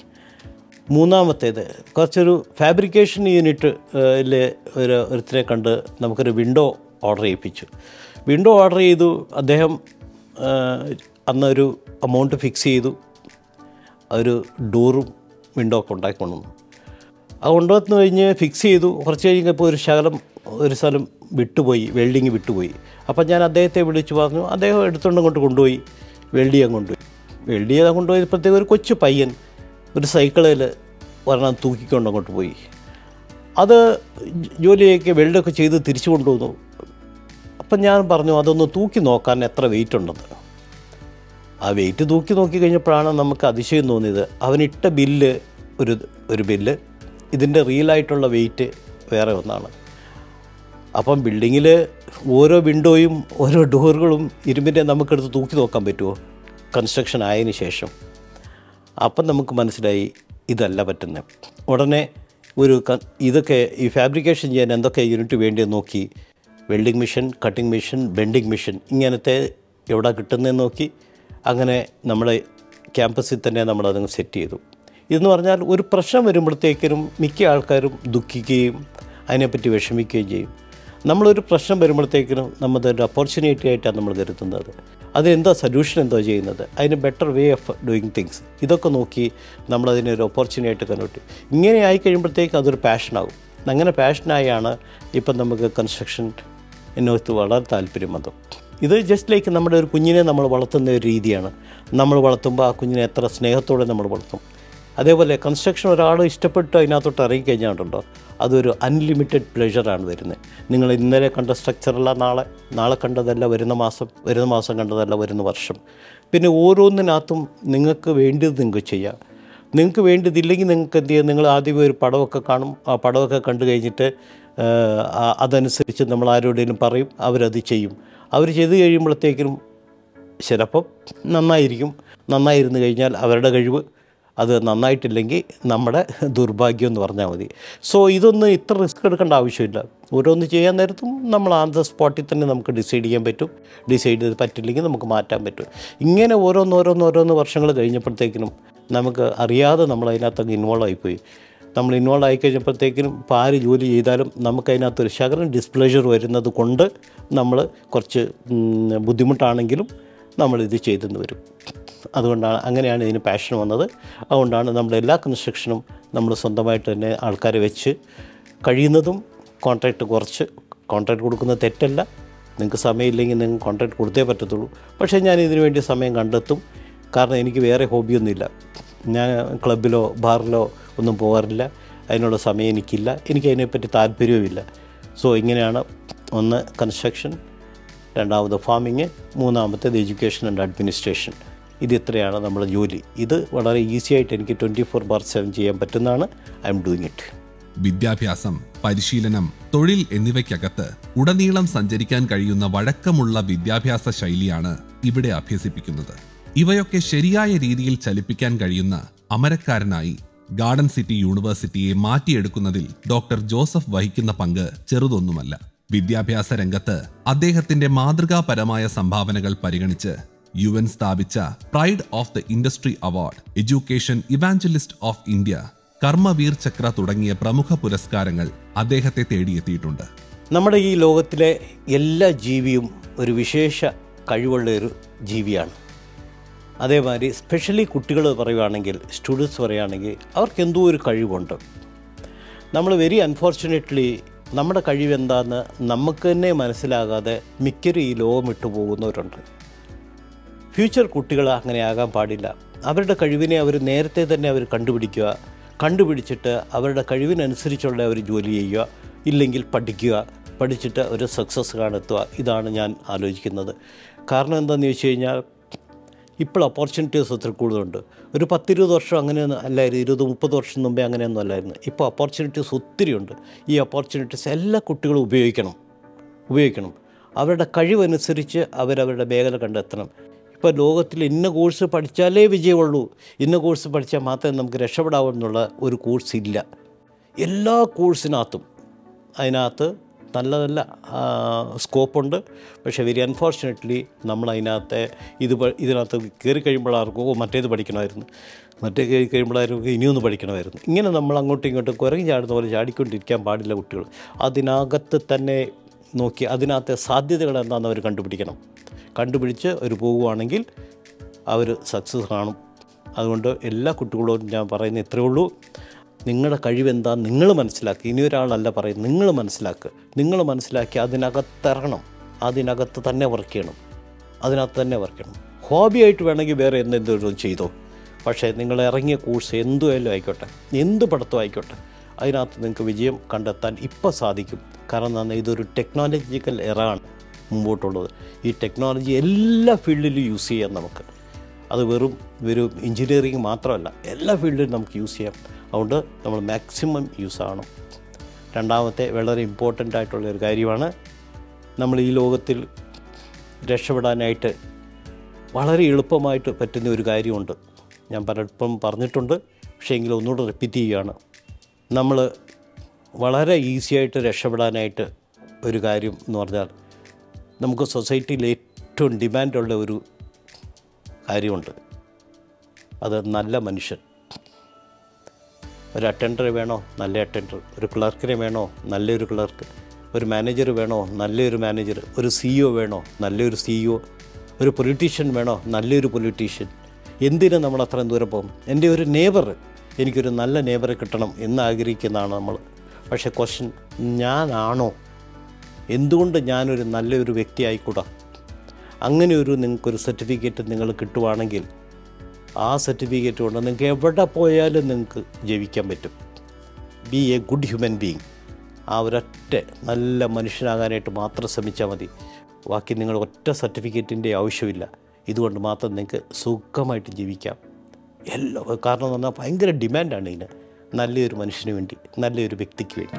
S2: മൂന്നാമത്തേത് കുറച്ചൊരു ഫാബ്രിക്കേഷൻ യൂണിറ്റ് ല് ഒരു ഒരുത്തരെ കണ്ട് നമുക്കൊരു വിൻഡോ ഓർഡർ ചെയ്യിപ്പിച്ചു വിൻഡോ ഓർഡർ ചെയ്തു അദ്ദേഹം ആ, അന്നൊരു എമൗണ്ട് ഫിക്സ് ചെയ്തു ഒരു ഡോറും വിൻഡോ ഒക്കെ ഉണ്ടാക്കി കൊണ്ടുവന്നു അത് കൊണ്ടുവന്ന് കഴിഞ്ഞ് ഫിക്സ് ചെയ്തു കുറച്ച് കഴിഞ്ഞപ്പോൾ ഒരു ശകലം ഒരു സ്ഥലം വിട്ടുപോയി വെൽഡിങ് വിട്ടുപോയി അപ്പം ഞാൻ അദ്ദേഹത്തെ വിളിച്ചു പറഞ്ഞു അദ്ദേഹം എടുത്തുകൊണ്ട് അങ്ങോട്ട് കൊണ്ടുപോയി വെൽഡ് ചെയ്യാൻ കൊണ്ടുപോയി വെൽഡ് ചെയ്യാൻ കൊണ്ടുപോയപ്പോഴത്തേക്ക് ഒരു കൊച്ചു പയ്യൻ ഒരു സൈക്കിളിൽ ഒരെണ്ണം തൂക്കിക്കൊണ്ട് അങ്ങോട്ട് പോയി അത് ജോലിയൊക്കെ വെൽഡൊക്കെ ചെയ്ത് തിരിച്ചു കൊണ്ടുവന്നു അപ്പം ഞാൻ പറഞ്ഞു അതൊന്ന് തൂക്കി നോക്കാൻ എത്ര വെയിറ്റ് ഉണ്ടെന്ന് ആ വെയിറ്റ് തൂക്കി നോക്കി കഴിഞ്ഞപ്പോഴാണ് നമുക്ക് അതിശയം തോന്നിയത് അവനിട്ട ബില്ല് ഒരു ഒരു ബില്ല് ഇതിൻ്റെ റിയലായിട്ടുള്ള വെയിറ്റ് വേറെ ഒന്നാണ് അപ്പം ബിൽഡിങ്ങിൽ ഓരോ വിൻഡോയും ഓരോ ഡോറുകളും ഇരുമ്പിൻ്റെ നമുക്കെടുത്ത് തൂക്കി നോക്കാൻ പറ്റുമോ കൺസ്ട്രക്ഷൻ ആയതിനു ശേഷം അപ്പം നമുക്ക് മനസ്സിലായി ഇതല്ല പറ്റുന്നത് ഉടനെ ഒരു ക ഇതൊക്കെ ഈ ഫാബ്രിക്കേഷൻ ചെയ്യാൻ എന്തൊക്കെ യൂണിറ്റ് വേണ്ടിയെന്ന് നോക്കി welding machine cutting machine bending machine ഇങ്ങനത്തെ എവിടെ കിട്ടുന്നതെന്ന് നോക്കി അങ്ങനെ നമ്മുടെ ക്യാമ്പസിൽ തന്നെ നമ്മളതങ്ങ് സെറ്റ് ചെയ്തു ഇതെന്ന് പറഞ്ഞാൽ ഒരു പ്രശ്നം വരുമ്പോഴത്തേക്കിനും മിക്ക ആൾക്കാരും ദുഃഖിക്കുകയും അതിനെപ്പറ്റി വിഷമിക്കുകയും ചെയ്യും നമ്മളൊരു പ്രശ്നം വരുമ്പോഴത്തേക്കിനും നമ്മളതൊരു ഓപ്പർച്യൂണിറ്റി ആയിട്ടാണ് നമ്മൾ കരുതുന്നത് അതെന്താ സൊല്യൂഷൻ എന്തോ ചെയ്യുന്നത് അതിന് better way of doing things ഇതൊക്കെ നോക്കി നമ്മളതിനെ ഒരു ഓപ്പർച്യൂണിറ്റി ആയിട്ട് കൺവേർട്ട് ചെയ്യും ഇങ്ങനെ ആയി കഴിയുമ്പോഴത്തേക്ക് അതൊരു പാഷനാകും അങ്ങനെ പാഷനായാണ് ഇപ്പം നമുക്ക് കൺസ്ട്രക്ഷൻ എന്നോത്ത് വളരെ താല്പര്യം വന്നു ഇത് ജസ്റ്റ് ലൈക്ക് നമ്മുടെ ഒരു കുഞ്ഞിനെ നമ്മൾ വളർത്തുന്ന ഒരു രീതിയാണ് നമ്മൾ വളർത്തുമ്പോൾ ആ കുഞ്ഞിനെ എത്ര സ്നേഹത്തോടെ നമ്മൾ വളർത്തും അതേപോലെ കൺസ്ട്രക്ഷൻ ഒരാൾ ഇഷ്ടപ്പെട്ട് അതിനകത്തോട്ട് ഇറങ്ങിക്കഴിഞ്ഞാട്ടുണ്ടോ അതൊരു അൺലിമിറ്റഡ് പ്ലെഷറാണ് വരുന്നത് നിങ്ങൾ ഇന്നലെ കണ്ട സ്ട്രക്ചറല്ല നാളെ നാളെ കണ്ടതല്ല വരുന്ന മാസം വരുന്ന മാസം കണ്ടതല്ല വരുന്ന വർഷം പിന്നെ ഓരോന്നിനകത്തും നിങ്ങൾക്ക് വേണ്ടത് നിങ്ങൾക്ക് ചെയ്യാം നിങ്ങൾക്ക് വേണ്ടതില്ലെങ്കിൽ നിങ്ങൾക്ക് എന്ത് ചെയ്യാം നിങ്ങൾ ആദ്യം ഒരു പടമൊക്കെ കാണും ആ പടമൊക്കെ കണ്ടു കഴിഞ്ഞിട്ട് ആ, ആ- അതനുസരിച്ച് നമ്മൾ ആരോടെങ്കിലും പറയും അവരത് ചെയ്യും അവർ ചെയ്ത് കഴിയുമ്പോഴത്തേക്കിനും ചിലപ്പം നന്നായിരിക്കും നന്നായിരുന്നു കഴിഞ്ഞാൽ അവരുടെ കഴിവ് അത് നന്നായിട്ടില്ലെങ്കിൽ നമ്മുടെ ദുർഭാഗ്യം എന്ന് പറഞ്ഞാൽ മതി സോ ഇതൊന്നും ഇത്ര റിസ്ക് എടുക്കേണ്ട ആവശ്യമില്ല ഓരോന്ന് ചെയ്യാൻ നേരത്തും നമ്മൾ ആൻ ദ സ്പോട്ടിൽ തന്നെ നമുക്ക് ഡിസൈഡ് ചെയ്യാൻ പറ്റും ഡിസൈഡ് ചെയ്ത് പറ്റില്ലെങ്കിൽ നമുക്ക് മാറ്റാൻ പറ്റും ഇങ്ങനെ ഓരോന്ന് ഓരോന്ന് ഓരോന്ന് വർഷങ്ങൾ കഴിഞ്ഞപ്പോഴത്തേക്കിനും നമുക്ക് അറിയാതെ നമ്മൾ അതിനകത്തങ്ങ് ഇൻവോൾവ് ആയിപ്പോയി നമ്മൾ ഇൻവോൾവ് ആയി കഴിഞ്ഞപ്പോഴത്തേക്കിനും ഇപ്പോൾ ആര് ജോലി ചെയ്താലും നമുക്കതിനകത്തൊരു ശകലം ഡിസ്പ്ലേഷർ വരുന്നത് കൊണ്ട് നമ്മൾ കുറച്ച് ഉം, ബുദ്ധിമുട്ടാണെങ്കിലും നമ്മളിത് ചെയ്തെന്ന് വരും അതുകൊണ്ടാണ് അങ്ങനെയാണ് ഇതിന് പാഷൻ വന്നത് അതുകൊണ്ടാണ് നമ്മുടെ എല്ലാ കൺസ്ട്രക്ഷനും നമ്മൾ സ്വന്തമായിട്ട് തന്നെ ആൾക്കാരെ വെച്ച് കഴിയുന്നതും കോൺട്രാക്റ്റ് കുറച്ച് കോൺട്രാക്റ്റ് കൊടുക്കുന്നത് തെറ്റല്ല നിങ്ങൾക്ക് സമയമില്ലെങ്കിൽ നിങ്ങൾക്ക് കോൺട്രാക്റ്റ് കൊടുത്തേ പറ്റത്തുള്ളൂ പക്ഷേ ഞാൻ ഇതിനു വേണ്ടി സമയം കണ്ടെത്തും കാരണം എനിക്ക് വേറെ ഹോബിയൊന്നുമില്ല ഞാൻ ക്ലബിലോ ബാറിലോ ഒന്നും പോകാറില്ല അതിനുള്ള സമയം എനിക്കില്ല എനിക്ക് അതിനെപ്പറ്റി താല്പര്യവുമില്ല സോ ഇങ്ങനെയാണ് ഒന്ന് കൺസ്ട്രക്ഷൻ രണ്ടാമത് ഫാമിങ് മൂന്നാമത്തേത് എഡ്യൂക്കേഷൻ ആൻഡ് അഡ്മിനിസ്ട്രേഷൻ ഇത് ഇത്രയാണ് നമ്മുടെ ജോലി ഇത് വളരെ ഈസി ആയിട്ട് എനിക്ക് ട്വൻറ്റി ഫോർ ബാർ സെവൻ ചെയ്യാൻ പറ്റുന്നതാണ് ഐ എം ഡൂയിങ് ഇറ്റ്
S1: വിദ്യാഭ്യാസം പരിശീലനം തൊഴിൽ എന്നിവയ്ക്കകത്ത് ഉടനീളം സഞ്ചരിക്കാൻ കഴിയുന്ന വഴക്കമുള്ള വിദ്യാഭ്യാസ ശൈലിയാണ് ഇവിടെ അഭ്യസിപ്പിക്കുന്നത് ഇവയൊക്കെ ശരിയായ രീതിയിൽ ചലിപ്പിക്കാൻ കഴിയുന്ന അമരക്കാരനായി ഗാർഡൻ സിറ്റി യൂണിവേഴ്സിറ്റിയെ മാറ്റിയെടുക്കുന്നതിൽ ഡോക്ടർ ജോസഫ് വഹിക്കുന്ന പങ്ക് ചെറുതൊന്നുമല്ല വിദ്യാഭ്യാസ രംഗത്ത് അദ്ദേഹത്തിന്റെ മാതൃകാപരമായ സംഭാവനകൾ പരിഗണിച്ച് യു എൻ സ്ഥാപിച്ച pride of the industry award education evangelist of India Karmaveer Chakra തുടങ്ങിയ പ്രമുഖ പുരസ്കാരങ്ങൾ അദ്ദേഹത്തെ തേടിയെത്തിയിട്ടുണ്ട്
S2: നമ്മുടെ ഈ ലോകത്തിലെ എല്ലാ ജീവിയും ഒരു വിശേഷ കഴിവുള്ള ഒരു ജീവിയാണ് അതേമാതിരി സ്പെഷ്യലി കുട്ടികൾ പറയുകയാണെങ്കിൽ സ്റ്റുഡൻസ് പറയുകയാണെങ്കിൽ അവർക്ക് എന്തോ ഒരു കഴിവുണ്ട് നമ്മൾ വെരി അൺഫോർച്ചുനേറ്റ്ലി നമ്മുടെ കഴിവ് എന്താണെന്ന് നമുക്ക് തന്നെ മനസ്സിലാകാതെ മിക്കരും ഈ ലോകം വിട്ടു പോകുന്നവരുണ്ട് ഫ്യൂച്ചർ കുട്ടികൾ അങ്ങനെ ആകാൻ പാടില്ല അവരുടെ കഴിവിനെ അവർ നേരത്തെ തന്നെ അവർ കണ്ടുപിടിക്കുക കണ്ടുപിടിച്ചിട്ട് അവരുടെ കഴിവിനനുസരിച്ചുള്ള ഒരു ജോലി ചെയ്യുക ഇല്ലെങ്കിൽ പഠിക്കുക പഠിച്ചിട്ട് ഒരു സക്സസ് കണ്ടെത്തുക ഇതാണ് ഞാൻ ആലോചിക്കുന്നത് കാരണം എന്താണെന്ന് ചോദിച്ചു കഴിഞ്ഞാൽ ഇപ്പോൾ ഓപ്പർച്യൂണിറ്റീസ് ഒത്തിരി കൂടുതലുണ്ട് ഒരു പത്തിരുപത് വർഷം അങ്ങനെയൊന്നും അല്ലായിരുന്നു ഇരുപത് മുപ്പത് വർഷം മുമ്പേ അങ്ങനെയൊന്നും അല്ലായിരുന്നു ഇപ്പോൾ ഓപ്പർച്യൂണിറ്റീസ് ഒത്തിരി ഉണ്ട് ഈ ഓപ്പർച്യൂണിറ്റീസ് എല്ലാ കുട്ടികളും ഉപയോഗിക്കണം ഉപയോഗിക്കണം അവരുടെ കഴിവനുസരിച്ച് അവരവരുടെ മേഖല കണ്ടെത്തണം ഇപ്പോൾ ലോകത്തിൽ ഇന്ന കോഴ്സ് പഠിച്ചാലേ വിജയമുള്ളൂ ഇന്ന കോഴ്സ് പഠിച്ചാൽ മാത്രമേ നമുക്ക് രക്ഷപ്പെടാവൂ എന്നുള്ള ഒരു കോഴ്സ് ഇല്ല എല്ലാ കോഴ്സിനകത്തും അതിനകത്ത് നല്ല നല്ല സ്കോപ്പുണ്ട് പക്ഷേ വെരി അൺഫോർച്ചുനേറ്റ്ലി നമ്മൾ അതിനകത്തെ ഇത് പ- ഇതിനകത്ത് കയറി കഴിയുമ്പോഴാർക്കും ഓ മറ്റേത് പഠിക്കണമായിരുന്നു മറ്റേ കയറി കഴിയുമ്പോഴായിരിക്കും ഇനിയൊന്ന് പഠിക്കണമായിരുന്നു ഇങ്ങനെ നമ്മൾ അങ്ങോട്ടും ഇങ്ങോട്ടും കുരങ്ങി ചാടുന്ന പോലെ ചാടിക്കൊണ്ടിരിക്കാൻ പാടില്ല കുട്ടികൾ അതിനകത്ത് തന്നെ നോക്കി അതിനകത്തെ സാധ്യതകൾ എന്താണെന്ന് അവർ കണ്ടുപിടിക്കണം കണ്ടുപിടിച്ച് അവർ പോകുവാണെങ്കിൽ അവർ സക്സസ് കാണും അതുകൊണ്ട് എല്ലാ കുട്ടികളോടും ഞാൻ പറയുന്ന ഇത്രയേ ഉള്ളൂ നിങ്ങളുടെ കഴിവെന്താ നിങ്ങൾ മനസ്സിലാക്കി ഇനി ഒരാളല്ല പറയുന്നത് നിങ്ങൾ മനസ്സിലാക്കുക നിങ്ങൾ മനസ്സിലാക്കി അതിനകത്തിറങ്ങണം അതിനകത്ത് തന്നെ വർക്ക് ചെയ്യണം അതിനകത്ത് തന്നെ വർക്ക് ചെയ്യണം ഹോബിയായിട്ട് വേണമെങ്കിൽ വേറെ എന്തെങ്കിലും ചെയ്തോ പക്ഷേ നിങ്ങൾ ഇറങ്ങിയ കോഴ്സ് എന്തുമായാലും ആയിക്കോട്ടെ എന്ത് പഠിത്തം ആയിക്കോട്ടെ അതിനകത്ത് നിങ്ങൾക്ക് വിജയം കണ്ടെത്താൻ ഇപ്പോൾ സാധിക്കും കാരണം എന്താണ് ഇതൊരു ടെക്നോളജിക്കൽ എറാണ് മുമ്പോട്ടുള്ളത് ഈ ടെക്നോളജി എല്ലാ ഫീൽഡിലും യൂസ് ചെയ്യാം നമുക്ക് അത് വെറും ഒരു എഞ്ചിനീയറിങ് മാത്രമല്ല എല്ലാ ഫീൽഡിലും നമുക്ക് യൂസ് ചെയ്യാം അതുകൊണ്ട് നമ്മൾ മാക്സിമം യൂസ് ആവണം രണ്ടാമത്തെ വളരെ ഇമ്പോർട്ടൻ്റ് ആയിട്ടുള്ള ഒരു കാര്യമാണ് നമ്മൾ ഈ ലോകത്തിൽ രക്ഷപ്പെടാനായിട്ട് വളരെ എളുപ്പമായിട്ട് പറ്റുന്ന ഒരു കാര്യമുണ്ട് ഞാൻ പലപ്പം പറഞ്ഞിട്ടുണ്ട് പക്ഷേ എങ്കിലും ഒന്നുകൂടെ റിപ്പീറ്റ് ചെയ്യുകയാണ് നമ്മൾ വളരെ ഈസിയായിട്ട് രക്ഷപ്പെടാനായിട്ട് ഒരു കാര്യം എന്ന് പറഞ്ഞാൽ നമുക്ക് സൊസൈറ്റിയിൽ ഏറ്റവും ഡിമാൻഡുള്ള ഒരു കാര്യമുണ്ട് അത് നല്ല മനുഷ്യൻ ഒരു അറ്റൻഡർ വേണോ നല്ല അറ്റൻഡർ ഒരു ക്ലർക്കിനെ വേണോ നല്ലൊരു ക്ലർക്ക് ഒരു മാനേജർ വേണോ നല്ലൊരു മാനേജർ ഒരു സിഇഒ വേണോ നല്ലൊരു സിഇഒ ഒരു പൊളിറ്റീഷ്യൻ വേണോ നല്ലൊരു പൊളിറ്റീഷ്യൻ എന്തിനു നമ്മൾ അത്രയും ദൂരം പോകും എൻ്റെ ഒരു നെയ്ബർ എനിക്കൊരു നല്ല നെയ്ബറെ കിട്ടണം എന്ന് ആഗ്രഹിക്കുന്നതാണ് നമ്മൾ പക്ഷേ ക്വസ്റ്റ്യൻ ഞാനാണോ എന്തുകൊണ്ട് ഞാനൊരു നല്ലൊരു വ്യക്തി ആയിക്കൂടാ അങ്ങനെ ഒരു നിങ്ങൾക്കൊരു സർട്ടിഫിക്കറ്റ് നിങ്ങൾ കിട്ടുവാണെങ്കിൽ ആ സർട്ടിഫിക്കറ്റ് കൊണ്ട് നിങ്ങൾക്ക് എവിടെ പോയാലും നിങ്ങൾക്ക് ജീവിക്കാൻ പറ്റും be a good human being ആ ഒരൊറ്റ നല്ല മനുഷ്യനാകാനായിട്ട് മാത്രം ശ്രമിച്ചാൽ മതി ബാക്കി നിങ്ങൾ ഒറ്റ സർട്ടിഫിക്കറ്റിൻ്റെ ആവശ്യമില്ല ഇതുകൊണ്ട് മാത്രം നിങ്ങൾക്ക് സുഖമായിട്ട് ജീവിക്കാം എല്ലാ കാരണം എന്ന് പറഞ്ഞാൽ ഭയങ്കര ഡിമാൻഡാണ് ഇതിന് നല്ലൊരു മനുഷ്യന് വേണ്ടി നല്ലൊരു വ്യക്തിക്ക് വേണ്ടി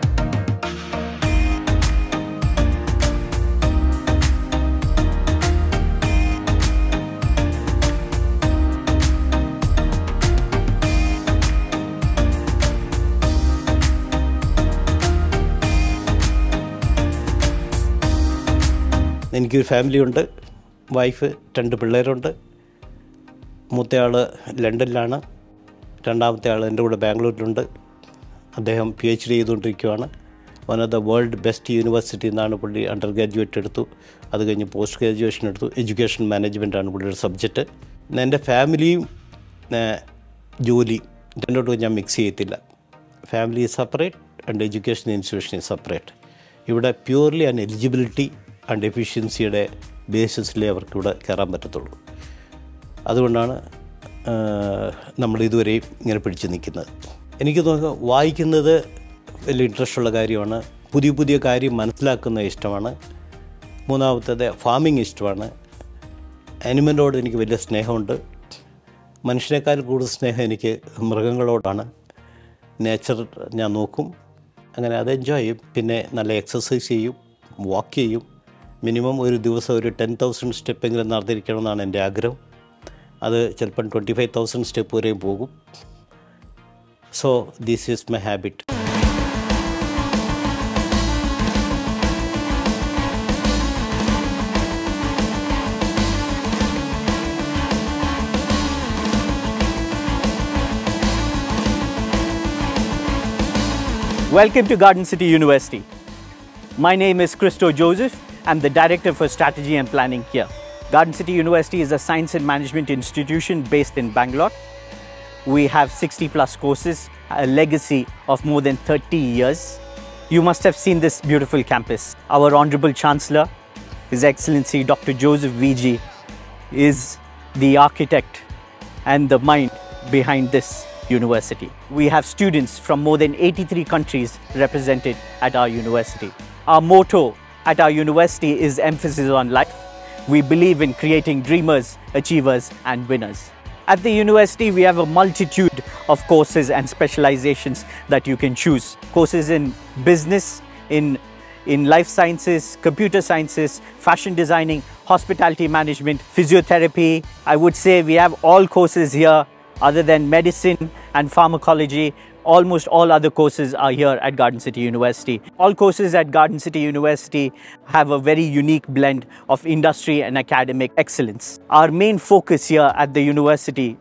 S2: എനിക്കൊരു ഫാമിലിയുണ്ട് വൈഫ് രണ്ട് പിള്ളേരുണ്ട് മൂത്തയാൾ ലണ്ടനിലാണ് രണ്ടാമത്തെ ആൾ എൻ്റെ കൂടെ ബാംഗ്ലൂരിലുണ്ട് അദ്ദേഹം പി എച്ച് ഡി ചെയ്തുകൊണ്ടിരിക്കുകയാണ് one of the world best university എന്നാണ് പുള്ളി അണ്ടർ ഗ്രാജുവേറ്റ് എടുത്തു അത് കഴിഞ്ഞ് പോസ്റ്റ് ഗ്രാജുവേഷൻ എടുത്തു എഡ്യൂക്കേഷൻ മാനേജ്മെൻറ്റാണ് പുള്ളിയുടെ സബ്ജക്റ്റ് എൻ്റെ ഫാമിലിയും ഏഹ്, ജോലി രണ്ടോട്ടും ഞാൻ മിക്സ് ചെയ്യത്തില്ല family separate and education institution separate ഇവിടെ പ്യൂർലി ആൻഡ് എലിജിബിലിറ്റി ആൻഡ് എഫിഷ്യൻസിയുടെ ബേസിസിലേ അവർക്ക് ഇവിടെ കയറാൻ പറ്റത്തുള്ളൂ അതുകൊണ്ടാണ് നമ്മൾ ഇതുവരെയും ഇങ്ങനെ പിടിച്ചു നിൽക്കുന്നത് എനിക്ക് തോന്നുന്നു വായിക്കുന്നത് വലിയ ഇൻട്രസ്റ്റ് ഉള്ള കാര്യമാണ് പുതിയ പുതിയ കാര്യം മനസ്സിലാക്കുന്ന ഇഷ്ടമാണ് മൂന്നാമത്തേത് ഫാമിംഗ് ഇഷ്ടമാണ് അനിമലിനോട് എനിക്ക് വലിയ സ്നേഹമുണ്ട് മനുഷ്യനേക്കാൾ കൂടുതൽ സ്നേഹം എനിക്ക് മൃഗങ്ങളോടാണ് നേച്ചർ ഞാൻ നോക്കും അങ്ങനെ അത് എൻജോയ് ചെയ്യും പിന്നെ നല്ല എക്സസൈസ് ചെയ്യും വാക്ക് ചെയ്യും മിനിമം ഒരു ദിവസം ഒരു ടെൻ തൗസൻഡ് സ്റ്റെപ്പെങ്കിലും നടന്നിരിക്കണം എന്നാണ് എൻ്റെ ആഗ്രഹം അത് ചിലപ്പം ട്വൻറ്റി ഫൈവ് തൗസൻഡ് സ്റ്റെപ്പ് വരെയും പോകും so this is my habit
S3: Welcome to Garden City University. My name is Christo Joseph. I'm the Director for Strategy and Planning here. Garden City University is a science and management institution based in Bangalore. We have 60 plus courses, a legacy of more than 30 years. You must have seen this beautiful campus. Our Honorable Chancellor, His Excellency Dr. Joseph VG, is the architect and the mind behind this university. We have students from more than 83 countries represented at our university. Our motto at our university is emphasis on life. We believe in creating dreamers, achievers, and winners. At the university, we have a multitude of courses and specializations that you can choose. Courses in business, in in life sciences, computer sciences, fashion designing, hospitality management, physiotherapy. I would say we have all courses here other than medicine and pharmacology. Almost all other courses are here at Garden City University. All courses at Garden City University have a very unique blend of industry and academic excellence. Our main focus here at the university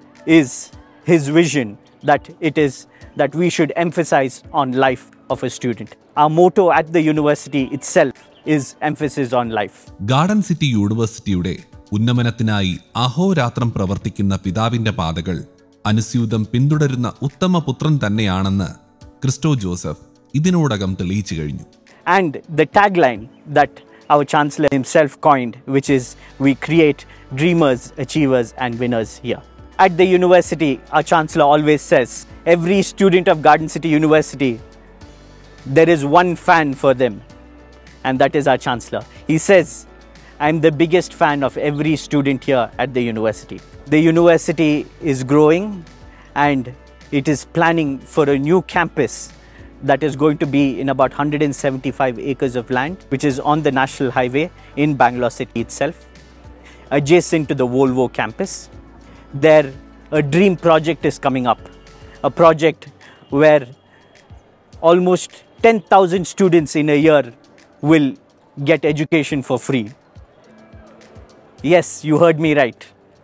S3: is his vision that it is that we should emphasize on life of a student. Our motto at the university itself is emphasis on life.
S1: Garden city യൂണിവേഴ്സിറ്റിയുടെ ഉന്നമനത്തിനായി അഹോരാത്രം പ്രവർത്തിക്കുന്ന പിതാവിന്റെ പാതകൾ അനുസ്യൂതം പിന്തുടരുന്ന ഉത്തമ പുത്രൻ തന്നെയാണെന്ന് ക്രിസ്റ്റോ ജോസഫ് ഇതിനോടകം തെളിയിച്ചു കഴിഞ്ഞു
S3: And the tagline that our Chancellor himself coined, which is We create dreamers, achievers, and winners here. At the university, our Chancellor always says, every student of Garden City University, there is one fan for them, and that is our Chancellor. He says, I'm the biggest fan of every student here at the university. The university is growing and it is planning for a new campus that is going to be in about 175 acres of land, which is on the national highway in Bangalore city itself, adjacent to the Volvo campus. There, a dream project is coming up, a project where almost 10,000 students in a year will get education for free. Yes, you heard me right.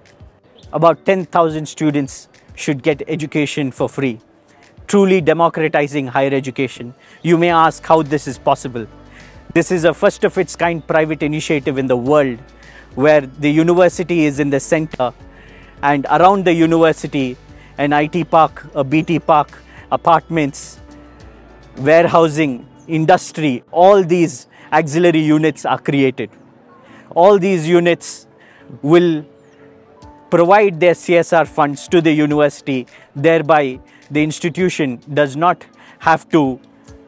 S3: About 10,000 students should get education for free, truly democratizing higher education. You may ask how this is possible. This is a first of its kind private initiative in the world where the university is in the center and around the university, an IT park, a BT park, apartments, warehousing, industry, all these auxiliary units are created. All these units will provide their CSR funds to the university, thereby, the institution does not have to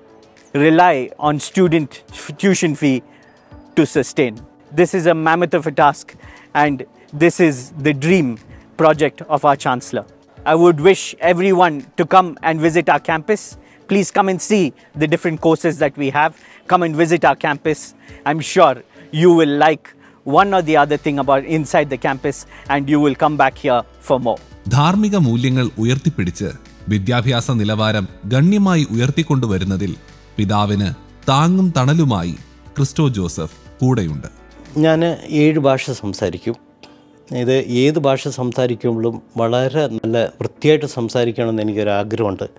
S3: rely on student tuition fee to sustain. This is a mammoth of a task, and this is the dream project of our Chancellor. I would wish everyone to come and visit our campus. Please come and see the different courses that we have. Come and visit our campus. I'm sure you will like one or the other thing about inside the campus and you will come back here for more.
S1: ധാർമ്മിക മൂല്യങ്ങൾ ഉയർത്തിപ്പിടിച്ച് വിദ്യാഭ്യാസ നിലവാരം ഗണ്യമായി ഉയർത്തിക്കൊണ്ടുവരുന്നതിൽ പിതാവിന് താങ്ങും തണലുമായി Cristo Joseph കൂടെയുണ്ട്
S2: ഞാൻ ഏഴ് ഭാഷ സംസാരിക്കും ഇത് ഏത് ഭാഷ സംസാരിക്കുമ്പോഴും വളരെ നല്ല വൃത്തിയായിട്ട് സംസാരിക്കണമെന്ന് എനിക്കൊരു ആഗ്രഹമുണ്ട്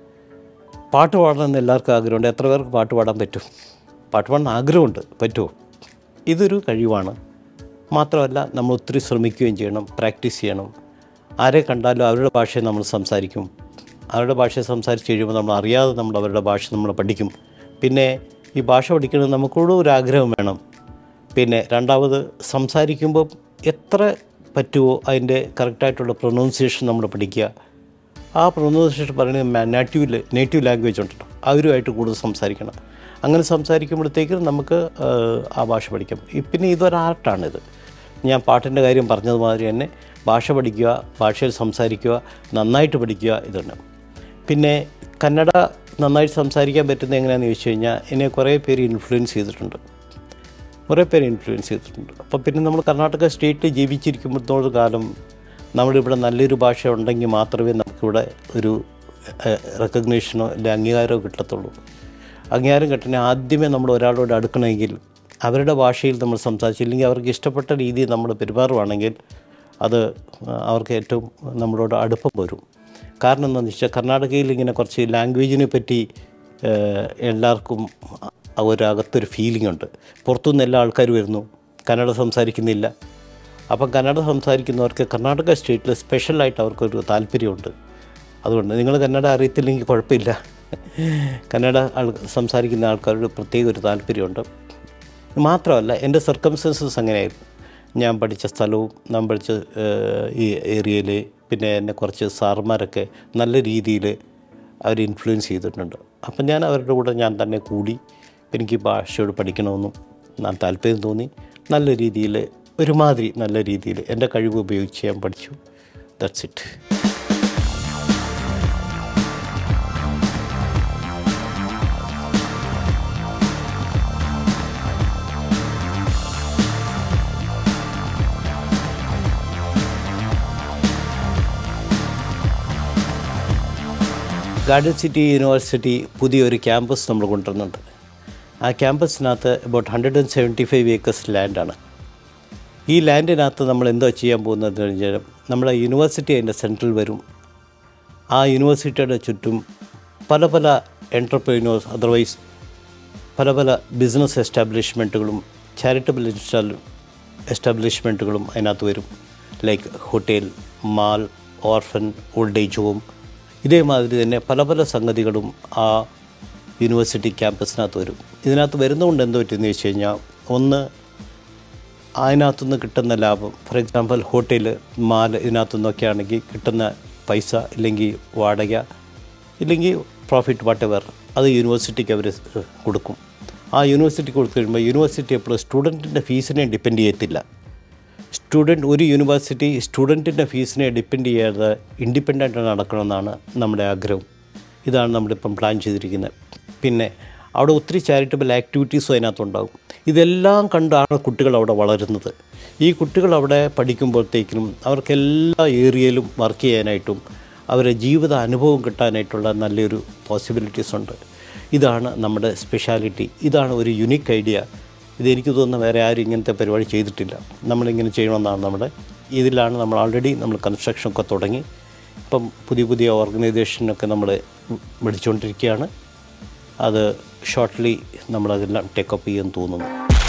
S2: പാട്ട് പാടണമെന്ന് എല്ലാവർക്കും ആഗ്രഹമുണ്ട് എത്ര പേർക്ക് പാട്ട് പാടാൻ പറ്റും പാട്ട് പാടാൻ ആഗ്രഹമുണ്ട് പറ്റുമോ ഇതൊരു കഴിവാണ് മാത്രമല്ല നമ്മൾ ഒത്തിരി ശ്രമിക്കുകയും ചെയ്യണം പ്രാക്ടീസ് ചെയ്യണം ആരെ കണ്ടാലും അവരുടെ ഭാഷയെ നമ്മൾ സംസാരിക്കും അവരുടെ ഭാഷയെ സംസാരിച്ച് കഴിയുമ്പോൾ നമ്മൾ അറിയാതെ നമ്മൾ അവരുടെ ഭാഷ നമ്മൾ പഠിക്കും പിന്നെ ഈ ഭാഷ പഠിക്കുന്നത് നമുക്കൂടെ ഒരു ആഗ്രഹം വേണം പിന്നെ രണ്ടാമത് സംസാരിക്കുമ്പോൾ എത്ര പറ്റുമോ അതിൻ്റെ കറക്റ്റായിട്ടുള്ള പ്രൊനൗൺസിയേഷൻ നമ്മൾ പഠിക്കുക ആ പ്രൊനൗൺസിയേഷൻ പറയുന്നത് നാറ്റീവ് നേറ്റീവ് ലാംഗ്വേജ് ഉണ്ടല്ലോ അവരുമായിട്ട് കൂടുതൽ സംസാരിക്കണം അങ്ങനെ സംസാരിക്കുമ്പോഴത്തേക്കും നമുക്ക് ആ, ആ ഭാഷ പഠിക്കാം ഈ- പിന്നെ ഇതൊരു ആർട്ടാണിത് ഞാൻ പാട്ടിൻ്റെ കാര്യം പറഞ്ഞതുമാതിരി തന്നെ ഭാഷ പഠിക്കുക ഭാഷയിൽ സംസാരിക്കുക നന്നായിട്ട് പഠിക്കുക ഇതുണ്ട് പിന്നെ കന്നഡ നന്നായിട്ട് സംസാരിക്കാൻ പറ്റുന്നത് എങ്ങനെയാണെന്ന് ചോദിച്ചു കഴിഞ്ഞാൽ എന്നെ കുറേ പേര് ഇൻഫ്ലുവൻസ് ചെയ്തിട്ടുണ്ട് കുറേ പേര് ഇൻഫ്ലുവൻസ് ചെയ്തിട്ടുണ്ട് അപ്പോൾ പിന്നെ നമ്മൾ കർണാടക സ്റ്റേറ്റിൽ ജീവിച്ചിരിക്കുമ്പോഴത്തോളം കാലം നമ്മളിവിടെ നല്ലൊരു ഭാഷ ഉണ്ടെങ്കിൽ മാത്രമേ നമുക്കിവിടെ ഒരു റെക്കഗ്നേഷനോ അല്ലെങ്കിൽ അംഗീകാരമോ കിട്ടത്തുള്ളൂ അംഗീകാരം കിട്ടണേ ആദ്യമേ നമ്മൾ ഒരാളോട് അടുക്കണമെങ്കിൽ അവരുടെ ഭാഷയിൽ നമ്മൾ സംസാരിച്ചില്ലെങ്കിൽ അവർക്ക് ഇഷ്ടപ്പെട്ട രീതിയിൽ നമ്മൾ പെരുമാറുവാണെങ്കിൽ അത് അവർക്ക് ഏറ്റവും നമ്മളോട് അടുപ്പം വരും കാരണം എന്താണെന്ന് വെച്ചാൽ കർണാടകയിൽ ഇങ്ങനെ കുറച്ച് ലാംഗ്വേജിനെ പറ്റി ഏഹ്, എല്ലാവർക്കും ആ ഒരു അകത്തൊരു ഫീലിംഗ് ഉണ്ട് പുറത്തുനിന്ന് എല്ലാ ആൾക്കാർ വരുന്നു കന്നഡ സംസാരിക്കുന്നില്ല അപ്പം കന്നഡ സംസാരിക്കുന്നവർക്ക് കർണാടക സ്റ്റേറ്റിൽ സ്പെഷ്യലായിട്ട് അവർക്കൊരു താല്പര്യമുണ്ട് അതുകൊണ്ട് നിങ്ങൾ കന്നഡ അറിയത്തില്ലെങ്കിൽ കുഴപ്പമില്ല കന്നഡ ആൾ സംസാരിക്കുന്ന ആൾക്കാരോട് പ്രത്യേക ഒരു താല്പര്യമുണ്ട് മാത്രമല്ല എൻ്റെ സർക്കംസ്റ്റൻസസ് അങ്ങനെയായിരുന്നു ഞാൻ പഠിച്ച സ്ഥലവും ഞാൻ പഠിച്ച ഏഹ്, ഈ ഏരിയയിൽ പിന്നെ എന്നെ കുറച്ച് സാർമാരൊക്കെ നല്ല രീതിയിൽ അവർ ഇൻഫ്ലുവൻസ് ചെയ്തിട്ടുണ്ട് അപ്പം ഞാൻ അവരുടെ കൂടെ ഞാൻ തന്നെ കൂടി എനിക്ക് ഭാഷയോട് പഠിക്കണമെന്നും ഞാൻ താല്പര്യം തോന്നി നല്ല രീതിയിൽ ഒരുമാതിരി നല്ല രീതിയിൽ എൻ്റെ കഴിവ് ഉപയോഗിച്ച് ഞാൻ പഠിച്ചു that's it garden city university പുതിയൊരു ക്യാമ്പസ് നമ്മൾ കൊണ്ടുവരുന്നുണ്ട് ആ ക്യാമ്പസിനകത്ത് about hundred and seventy five acres ലാൻഡാണ് ഈ ലാൻഡിനകത്ത് നമ്മൾ എന്തോ ചെയ്യാൻ പോകുന്നത് കഴിഞ്ഞാൽ നമ്മുടെ യൂണിവേഴ്സിറ്റി അതിൻ്റെ സെൻട്രൽ വരും ആ യൂണിവേഴ്സിറ്റിയുടെ ചുറ്റും പല പല എൻ്റർപ്രൈനേഴ്സ് അതർവൈസ് പല പല ബിസിനസ് എസ്റ്റാബ്ലിഷ്മെൻറ്റുകളും ചാരിറ്റബിൾ ഇൻസ്റ്റാൾ എസ്റ്റാബ്ലിഷ്മെൻറ്റുകളും അതിനകത്ത് വരും like hotel mall orphan old age home ഇതേമാതിരി തന്നെ പല പല സംഗതികളും ആ യൂണിവേഴ്സിറ്റി ക്യാമ്പസിനകത്ത് വരും ഇതിനകത്ത് വരുന്നതുകൊണ്ട് എന്ത് പറ്റുമെന്ന് വെച്ച് കഴിഞ്ഞാൽ ഒന്ന് അതിനകത്തുനിന്ന് കിട്ടുന്ന ലാഭം ഫോർ എക്സാമ്പിൾ ഹോട്ടൽ മാൽ ഇതിനകത്തുനിന്നൊക്കെ ആണെങ്കിൽ കിട്ടുന്ന പൈസ ഇല്ലെങ്കിൽ വാടക ഇല്ലെങ്കിൽ പ്രോഫിറ്റ് വാട്ട് എവർ അത് യൂണിവേഴ്സിറ്റിക്ക് അവർ കൊടുക്കും ആ യൂണിവേഴ്സിറ്റി കൊടുത്തു കഴിയുമ്പോൾ യൂണിവേഴ്സിറ്റി എപ്പോഴും സ്റ്റുഡൻറ്റിൻ്റെ ഫീസിനെ ഡിപ്പെൻഡ് ചെയ്യത്തില്ല സ്റ്റുഡൻറ്റ് ഒരു യൂണിവേഴ്സിറ്റി സ്റ്റുഡൻറ്റിൻ്റെ ഫീസിനെ ഡിപ്പെൻഡ് ചെയ്യാതെ ഇൻഡിപെൻഡൻ്റ് നടക്കണമെന്നാണ് നമ്മുടെ ആഗ്രഹം ഇതാണ് നമ്മളിപ്പം പ്ലാൻ ചെയ്തിരിക്കുന്നത് പിന്നെ അവിടെ ഒത്തിരി ചാരിറ്റബിൾ ആക്ടിവിറ്റീസും അതിനകത്തുണ്ടാകും ഇതെല്ലാം കണ്ടാണ് കുട്ടികൾ അവിടെ വളരുന്നത് ഈ കുട്ടികൾ അവിടെ പഠിക്കുമ്പോഴത്തേക്കിനും അവർക്ക് എല്ലാ ഏരിയയിലും വർക്ക് ചെയ്യാനായിട്ടും അവരെ ജീവിത അനുഭവം കിട്ടാനായിട്ടുള്ള നല്ലൊരു പോസിബിലിറ്റീസ് ഉണ്ട് ഇതാണ് നമ്മുടെ സ്പെഷ്യാലിറ്റി ഇതാണ് ഒരു യുണീക്ക് ഐഡിയ ഇതെനിക്ക് തോന്നുന്നു വേറെ ആരും ഇങ്ങനത്തെ പരിപാടി ചെയ്തിട്ടില്ല നമ്മളിങ്ങനെ ചെയ്യണമെന്നാണ് നമ്മുടെ ഇതിലാണ് നമ്മൾ ആൾറെഡി നമ്മൾ കൺസ്ട്രക്ഷൻ ഒക്കെ തുടങ്ങി ഇപ്പം പുതിയ പുതിയ ഓർഗനൈസേഷനൊക്കെ നമ്മൾ മേടിച്ചുകൊണ്ടിരിക്കുകയാണ് അത് ഷോർട്ട്ലി നമ്മളതെല്ലാം ടേക്കപ്പ് ചെയ്യുമെന്ന് തോന്നുന്നു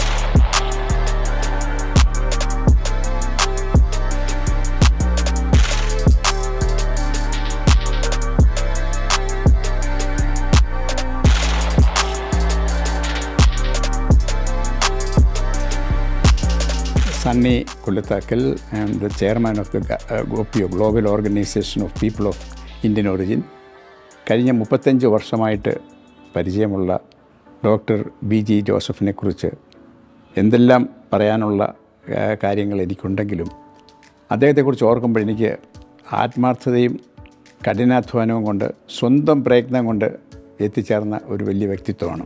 S4: Sunny Kulatakal. I am the chairman of the uh, GOPIO, Global Organization of People of Indian Origin. കഴിഞ്ഞ മുപ്പത്തഞ്ച് വർഷമായിട്ട് പരിചയമുള്ള ഡോക്ടർ ബി ജി ജോസഫിനെ കുറിച്ച് എന്തെല്ലാം പറയാനുള്ള ആ, കാര്യങ്ങൾ എനിക്കുണ്ടെങ്കിലും അദ്ദേഹത്തെക്കുറിച്ച് ഓർക്കുമ്പോൾ എനിക്ക് ആത്മാർത്ഥതയും കഠിനാധ്വാനവും കൊണ്ട് സ്വന്തം പ്രയത്നം കൊണ്ട് എത്തിച്ചേർന്ന ഒരു വലിയ വ്യക്തിത്വമാണ്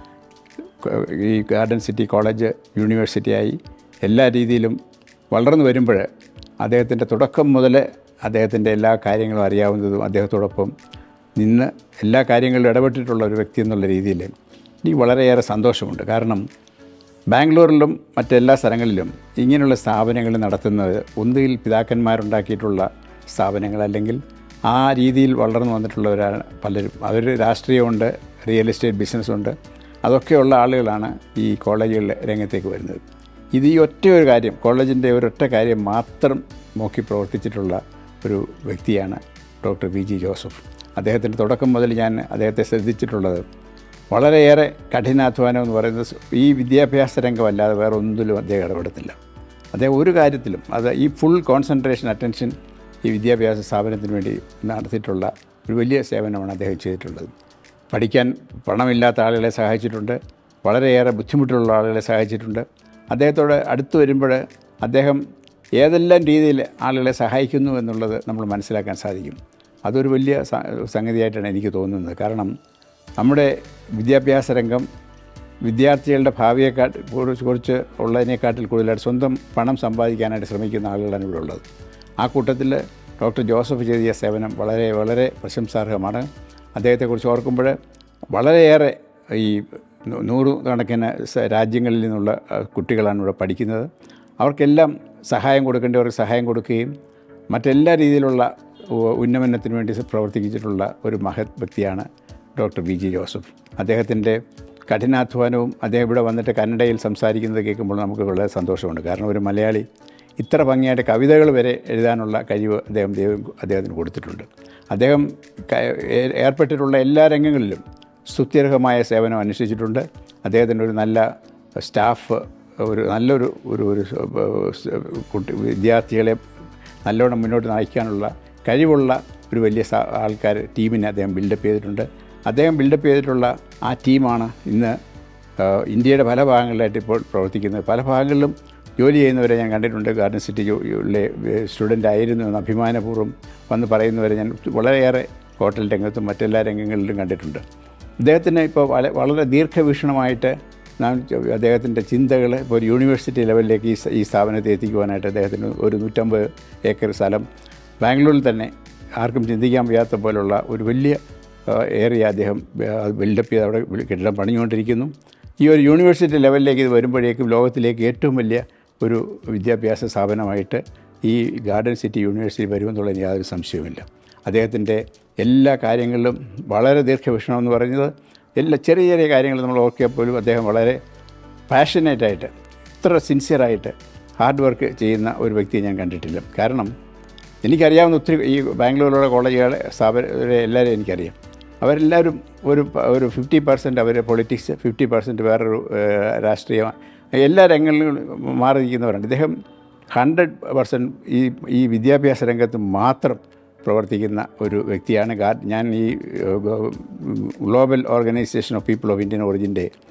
S4: ഈ ഗാർഡൻ സിറ്റി കോളേജ് യൂണിവേഴ്സിറ്റിയായി എല്ലാ രീതിയിലും വളർന്നു വരുമ്പോൾ അദ്ദേഹത്തിൻ്റെ തുടക്കം മുതൽ അദ്ദേഹത്തിൻ്റെ എല്ലാ കാര്യങ്ങളും അറിയാവുന്നതും അദ്ദേഹത്തോടൊപ്പം നിന്ന് എല്ലാ കാര്യങ്ങളിലും ഇടപെട്ടിട്ടുള്ള ഒരു വ്യക്തി എന്നുള്ള രീതിയിൽ എനിക്ക് വളരെയേറെ സന്തോഷമുണ്ട് കാരണം ബാംഗ്ലൂരിലും മറ്റെല്ലാ സ്ഥലങ്ങളിലും ഇങ്ങനെയുള്ള സ്ഥാപനങ്ങൾ നടത്തുന്നത് ഒന്നുകിൽ പിതാക്കന്മാരുണ്ടാക്കിയിട്ടുള്ള സ്ഥാപനങ്ങൾ അല്ലെങ്കിൽ ആ രീതിയിൽ വളർന്നു വന്നിട്ടുള്ളവരാണ് പലരും അവർ രാഷ്ട്രീയമുണ്ട് റിയൽ എസ്റ്റേറ്റ് ബിസിനസ്സുണ്ട് അതൊക്കെയുള്ള ആളുകളാണ് ഈ കോളേജുകളിലെ രംഗത്തേക്ക് വരുന്നത് ഇത് ഈ ഒറ്റ ഒരു കാര്യം കോളേജിൻ്റെ ഒരൊറ്റ കാര്യം മാത്രം നോക്കി പ്രവർത്തിച്ചിട്ടുള്ള ഒരു വ്യക്തിയാണ് ഡോക്ടർ വി ജി ജോസഫ് അദ്ദേഹത്തിൻ്റെ തുടക്കം മുതൽ ഞാൻ അദ്ദേഹത്തെ ശ്രദ്ധിച്ചിട്ടുള്ളത് വളരെയേറെ കഠിനാധ്വാനം എന്ന് പറയുന്നത് ഈ വിദ്യാഭ്യാസ രംഗമല്ലാതെ വേറെ ഒന്നിലും അദ്ദേഹം ഇടപെടത്തില്ല അദ്ദേഹം ഒരു കാര്യത്തിലും അത് ഈ ഫുൾ കോൺസെൻട്രേഷൻ അറ്റൻഷൻ ഈ വിദ്യാഭ്യാസ സ്ഥാപനത്തിന് വേണ്ടി നടത്തിയിട്ടുള്ള ഒരു വലിയ സേവനമാണ് അദ്ദേഹം ചെയ്തിട്ടുള്ളത് പഠിക്കാൻ പണമില്ലാത്ത ആളുകളെ സഹായിച്ചിട്ടുണ്ട് വളരെയേറെ ബുദ്ധിമുട്ടുള്ള ആളുകളെ സഹായിച്ചിട്ടുണ്ട് അദ്ദേഹത്തോട് അടുത്ത് വരുമ്പോൾ അദ്ദേഹം ഏതെല്ലാം രീതിയിൽ ആളുകളെ സഹായിക്കുന്നു എന്നുള്ളത് നമ്മൾ മനസ്സിലാക്കാൻ സാധിക്കും അതൊരു വലിയ സ- സംഗതിയായിട്ടാണ് എനിക്ക് തോന്നുന്നത് കാരണം നമ്മുടെ വിദ്യാഭ്യാസ രംഗം വിദ്യാർത്ഥികളുടെ ഭാവിയെക്കാൾ കുറിച്ച് കുറിച്ച് ഉള്ളതിനെക്കാട്ടിൽ കൂടുതലായിട്ട് സ്വന്തം പണം സമ്പാദിക്കാനായിട്ട് ശ്രമിക്കുന്ന ആളുകളാണ് ഇവിടെ ഉള്ളത് ആ കൂട്ടത്തിൽ ഡോക്ടർ ജോസഫ് ചെയ്തിയ സേവനം വളരെ വളരെ പ്രശംസാർഹമാണ് അദ്ദേഹത്തെക്കുറിച്ച് ഓർക്കുമ്പോൾ വളരെയേറെ ഈ നൂ- നൂറുകണക്കിന് സ- രാജ്യങ്ങളിൽ നിന്നുള്ള അഹ്, കുട്ടികളാണ് ഇവിടെ പഠിക്കുന്നത് അവർക്കെല്ലാം സഹായം കൊടുക്കേണ്ടവർക്ക് സഹായം കൊടുക്കുകയും മറ്റെല്ലാ രീതിയിലുള്ള ഉ- ഉന്നമനത്തിന് വേണ്ടി പ്രവർത്തിച്ചിട്ടുള്ള ഒരു മഹത് വ്യക്തിയാണ് ഡോക്ടർ വി ജി ജോസഫ് അദ്ദേഹത്തിൻ്റെ കഠിനാധ്വാനവും അദ്ദേഹം ഇവിടെ വന്നിട്ട് കന്നഡയിൽ സംസാരിക്കുന്നത് കേൾക്കുമ്പോൾ നമുക്ക് വളരെ സന്തോഷമുണ്ട് കാരണം ഒരു മലയാളി ഇത്ര ഭംഗിയായിട്ട് കവിതകൾ വരെ എഴുതാനുള്ള കഴിവ് അദ്ദേഹം ദൈവം അദ്ദേഹത്തിന് കൊടുത്തിട്ടുണ്ട് അദ്ദേഹം ക- ഏ- ഏർപ്പെട്ടിട്ടുള്ള എല്ലാ രംഗങ്ങളിലും സ്തുത്യർഹമായ സേവനം അനുഷ്ഠിച്ചിട്ടുണ്ട് അദ്ദേഹത്തിൻ്റെ ഒരു നല്ല സ്റ്റാഫ് ഒരു നല്ലൊരു ഒരു ഒരു സ് കുട്ടി വിദ്യാർത്ഥികളെ നല്ലോണം മുന്നോട്ട് നയിക്കാനുള്ള കഴിവുള്ള ഒരു വലിയ സ- ആൾക്കാർ ടീമിനെ അദ്ദേഹം ബിൽഡപ്പ് ചെയ്തിട്ടുണ്ട് അദ്ദേഹം ബിൽഡപ്പ് ചെയ്തിട്ടുള്ള ആ ടീമാണ് ഇന്ന് ആ, ഇന്ത്യയുടെ പല ഭാഗങ്ങളിലായിട്ട് ഇപ്പോൾ പ്രവർത്തിക്കുന്നത് പല ഭാഗങ്ങളിലും ജോലി ചെയ്യുന്നവരെ ഞാൻ കണ്ടിട്ടുണ്ട് ഗാർഡൻ സിറ്റി ജോലിയിലെ സ്റ്റുഡൻ്റ് ആയിരുന്നു എന്ന് അഭിമാനപൂർവ്വം വന്ന് പറയുന്നവരെ ഞാൻ വളരെയേറെ ഹോട്ടൽ രംഗത്തും മറ്റെല്ലാ രംഗങ്ങളിലും കണ്ടിട്ടുണ്ട് അദ്ദേഹത്തിന് ഇപ്പോൾ വള വളരെ ദീർഘവീക്ഷണമായിട്ട് നാം ച- അദ്ദേഹത്തിൻ്റെ ചിന്തകൾ ഇപ്പോൾ ഒരു യൂണിവേഴ്സിറ്റി ലെവലിലേക്ക് ഈ സ- ഈ സ്ഥാപനത്തെ എത്തിക്കുവാനായിട്ട് അദ്ദേഹത്തിന് ഒരു നൂറ്റമ്പത് ഏക്കർ സ്ഥലം ബാംഗ്ലൂരിൽ തന്നെ ആർക്കും ചിന്തിക്കാൻ വയ്യാത്ത പോലുള്ള ഒരു വലിയ ഏറിയ അദ്ദേഹം ബിൽഡപ്പ് ചെയ്ത് അവിടെ വി- കെട്ടിടം പണിഞ്ഞുകൊണ്ടിരിക്കുന്നു ഈ ഒരു യൂണിവേഴ്സിറ്റി ലെവലിലേക്ക് ഇത് വരുമ്പോഴേക്കും ലോകത്തിലേക്ക് ഏറ്റവും വലിയ ഒരു വിദ്യാഭ്യാസ സ്ഥാപനമായിട്ട് ഈ ഗാർഡൻ സിറ്റി യൂണിവേഴ്സിറ്റി വരുമെന്നുള്ളതിന് യാതൊരു സംശയവുമില്ല അദ്ദേഹത്തിൻ്റെ എല്ലാ കാര്യങ്ങളിലും വളരെ ദീർഘവീക്ഷണം എന്ന് പറയുന്നത് എല്ലാ ചെറിയ ചെറിയ കാര്യങ്ങൾ നമ്മൾ ഓർക്കിയാൽ പോലും അദ്ദേഹം വളരെ പാഷനേറ്റായിട്ട് ഇത്ര സിൻസിയറായിട്ട് ഹാർഡ് വർക്ക് ചെയ്യുന്ന ഒരു വ്യക്തിയെ ഞാൻ കണ്ടിട്ടില്ല കാരണം എനിക്കറിയാവുന്ന ഒത്തിരി ഈ ബാംഗ്ലൂരിലുള്ള കോളേജുകളെ സ്ഥാപനരെ എല്ലാവരും എനിക്കറിയാം അവരെല്ലാവരും ഒരു പ- ഒരു ഫിഫ്റ്റി പെർസെൻറ്റ് അവർ പൊളിറ്റിക്സ് ഫിഫ്റ്റി പെർസെൻറ്റ് വേറൊരു ഏഹ്, രാഷ്ട്രീയ എല്ലാ രംഗങ്ങളിലും മാറി നിൽക്കുന്നവരാണ് ഇദ്ദേഹം ഹൺഡ്രഡ് പെർസെൻറ്റ് ഈ ഈ വിദ്യാഭ്യാസ രംഗത്ത് മാത്രം പ്രവർത്തിക്കുന്ന ഒരു വ്യക്തിയാണ് ഗാ ഞാൻ ഈ ഏഹ്, global organisation of people of Indian ഒറിജിൻ്റെ